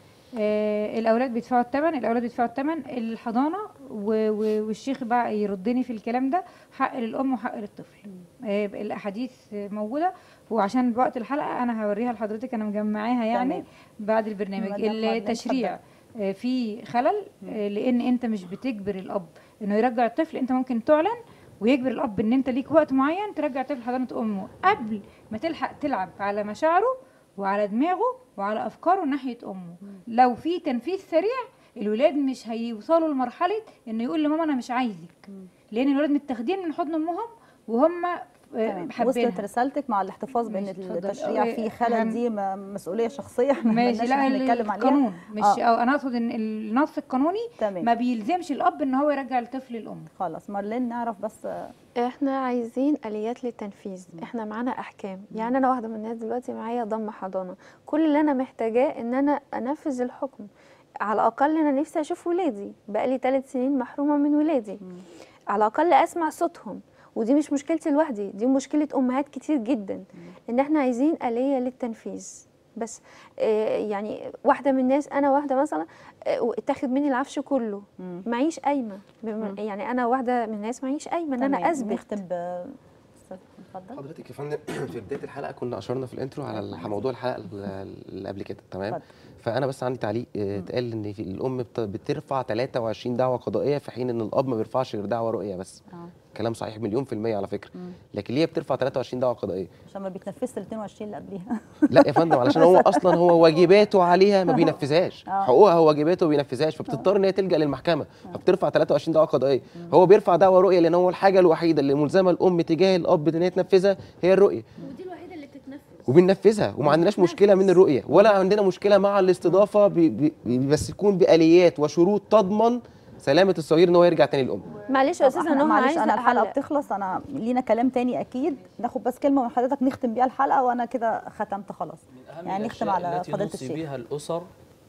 آه الاولاد بيدفعوا الثمن الاولاد بيدفعوا الثمن الحضانه و- و- والشيخ بقى يردني في الكلام ده حق للام وحق للطفل آه الاحاديث موجوده وعشان وقت الحلقه انا هوريها لحضرتك انا مجمعاها يعني تمام. بعد البرنامج مدام مارلين، التشريع آه، في خلل آه، لان انت مش بتجبر الاب انه يرجع الطفل انت ممكن تعلن ويجبر الاب ان انت ليك وقت معين ترجع طفل حضانه امه قبل ما تلحق تلعب على مشاعره وعلى دماغه وعلى افكاره ناحيه امه لو في تنفيذ سريع الولاد مش هيوصلوا لمرحله انه يقول لماما انا مش عايزك لان الولاد متاخدين من حضن امهم وهم آه، تمام وصلت حابينها رسالتك مع الاحتفاظ بان ماشي، اتفضل. التشريع آه، فيه خلل أهم- دي م- مسؤوليه شخصيه احنا ماشي مالناش لا إن إحنا نتكلم عليها القانون مش آه. أو انا اقصد ان النص القانوني تمام ما بيلزمش الاب ان هو يرجع الطفل للام خلاص مارلين نعرف بس احنا عايزين اليات للتنفيذ احنا معانا احكام يعني انا واحده من الناس دلوقتي معايا ضم حضانه كل اللي انا محتاجاه ان انا انفذ الحكم على الاقل انا نفسي اشوف ولادي بقالي ثلاث سنين محرومه من ولادي على الاقل اسمع صوتهم ودي مش مشكلتي لوحدي دي مشكله امهات كتير جدا ان احنا عايزين اليه للتنفيذ بس آه، يعني واحده من الناس انا واحده مثلا آه، اتاخد مني العفش كله مم. معيش قايمه بم- يعني انا واحده من الناس معيش قايمه ان تمام. انا اثبت نختم ب أستاذ، اتفضل حضرتك يا فندم في بدايه الحلقه كنا اشرنا في الانترو على الح- موضوع الحلقه ال- اللي قبل كده تمام اتفضل. فانا بس عندي تعليق آه، اتقال ان في الام بت- بترفع 23 دعوه قضائيه في حين ان الاب ما بيرفعش غير دعوه رؤيه بس آه. كلام صحيح مليون في الميه على فكره مم. لكن ليه بترفع 23 دعوه قضائيه عشان ما بيتنفذش ال 22 اللي قبليها لا يا فندم علشان هو اصلا هو واجباته عليها ما بينفذهاش آه. حقوقها وواجباته ما بينفذهاش فبتضطر ان هي تلجا للمحكمه فبترفع 23 دعوه قضائيه هو بيرفع دعوه رؤيه لان هو الحاجه الوحيده اللي ملزمه الام تجاه الاب ان هي تنفذها هي الرؤيه ودي الوحيده اللي بتتنفذ وبننفذها وما عندناش مشكله من الرؤيه ولا عندنا مشكله مع الاستضافه ب... ب... ب- بس يكون باليات وشروط تضمن سلامه الصغير ان هو يرجع تاني للام معلش يا طب استاذه احنا نهى معلش عايزه انا الحلقه أعلق. بتخلص انا لينا كلام تاني اكيد ناخد بس كلمه من حضرتك نختم بيها الحلقه وانا كده ختمت خلاص أهم يعني نختم الأشياء على التي فضيله نوصي الشيخ بها الأسر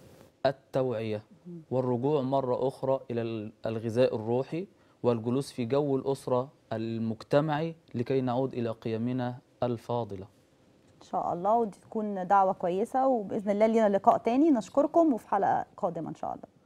التوعية والرجوع مرة أخرى إلى ال- الغذاء الروحي والجلوس في جو الأسرة المجتمعي لكي نعود إلى قيمنا الفاضلة ان شاء الله ودي تكون دعوه كويسه وباذن الله لينا لقاء تاني نشكركم وفي حلقه قادمه ان شاء الله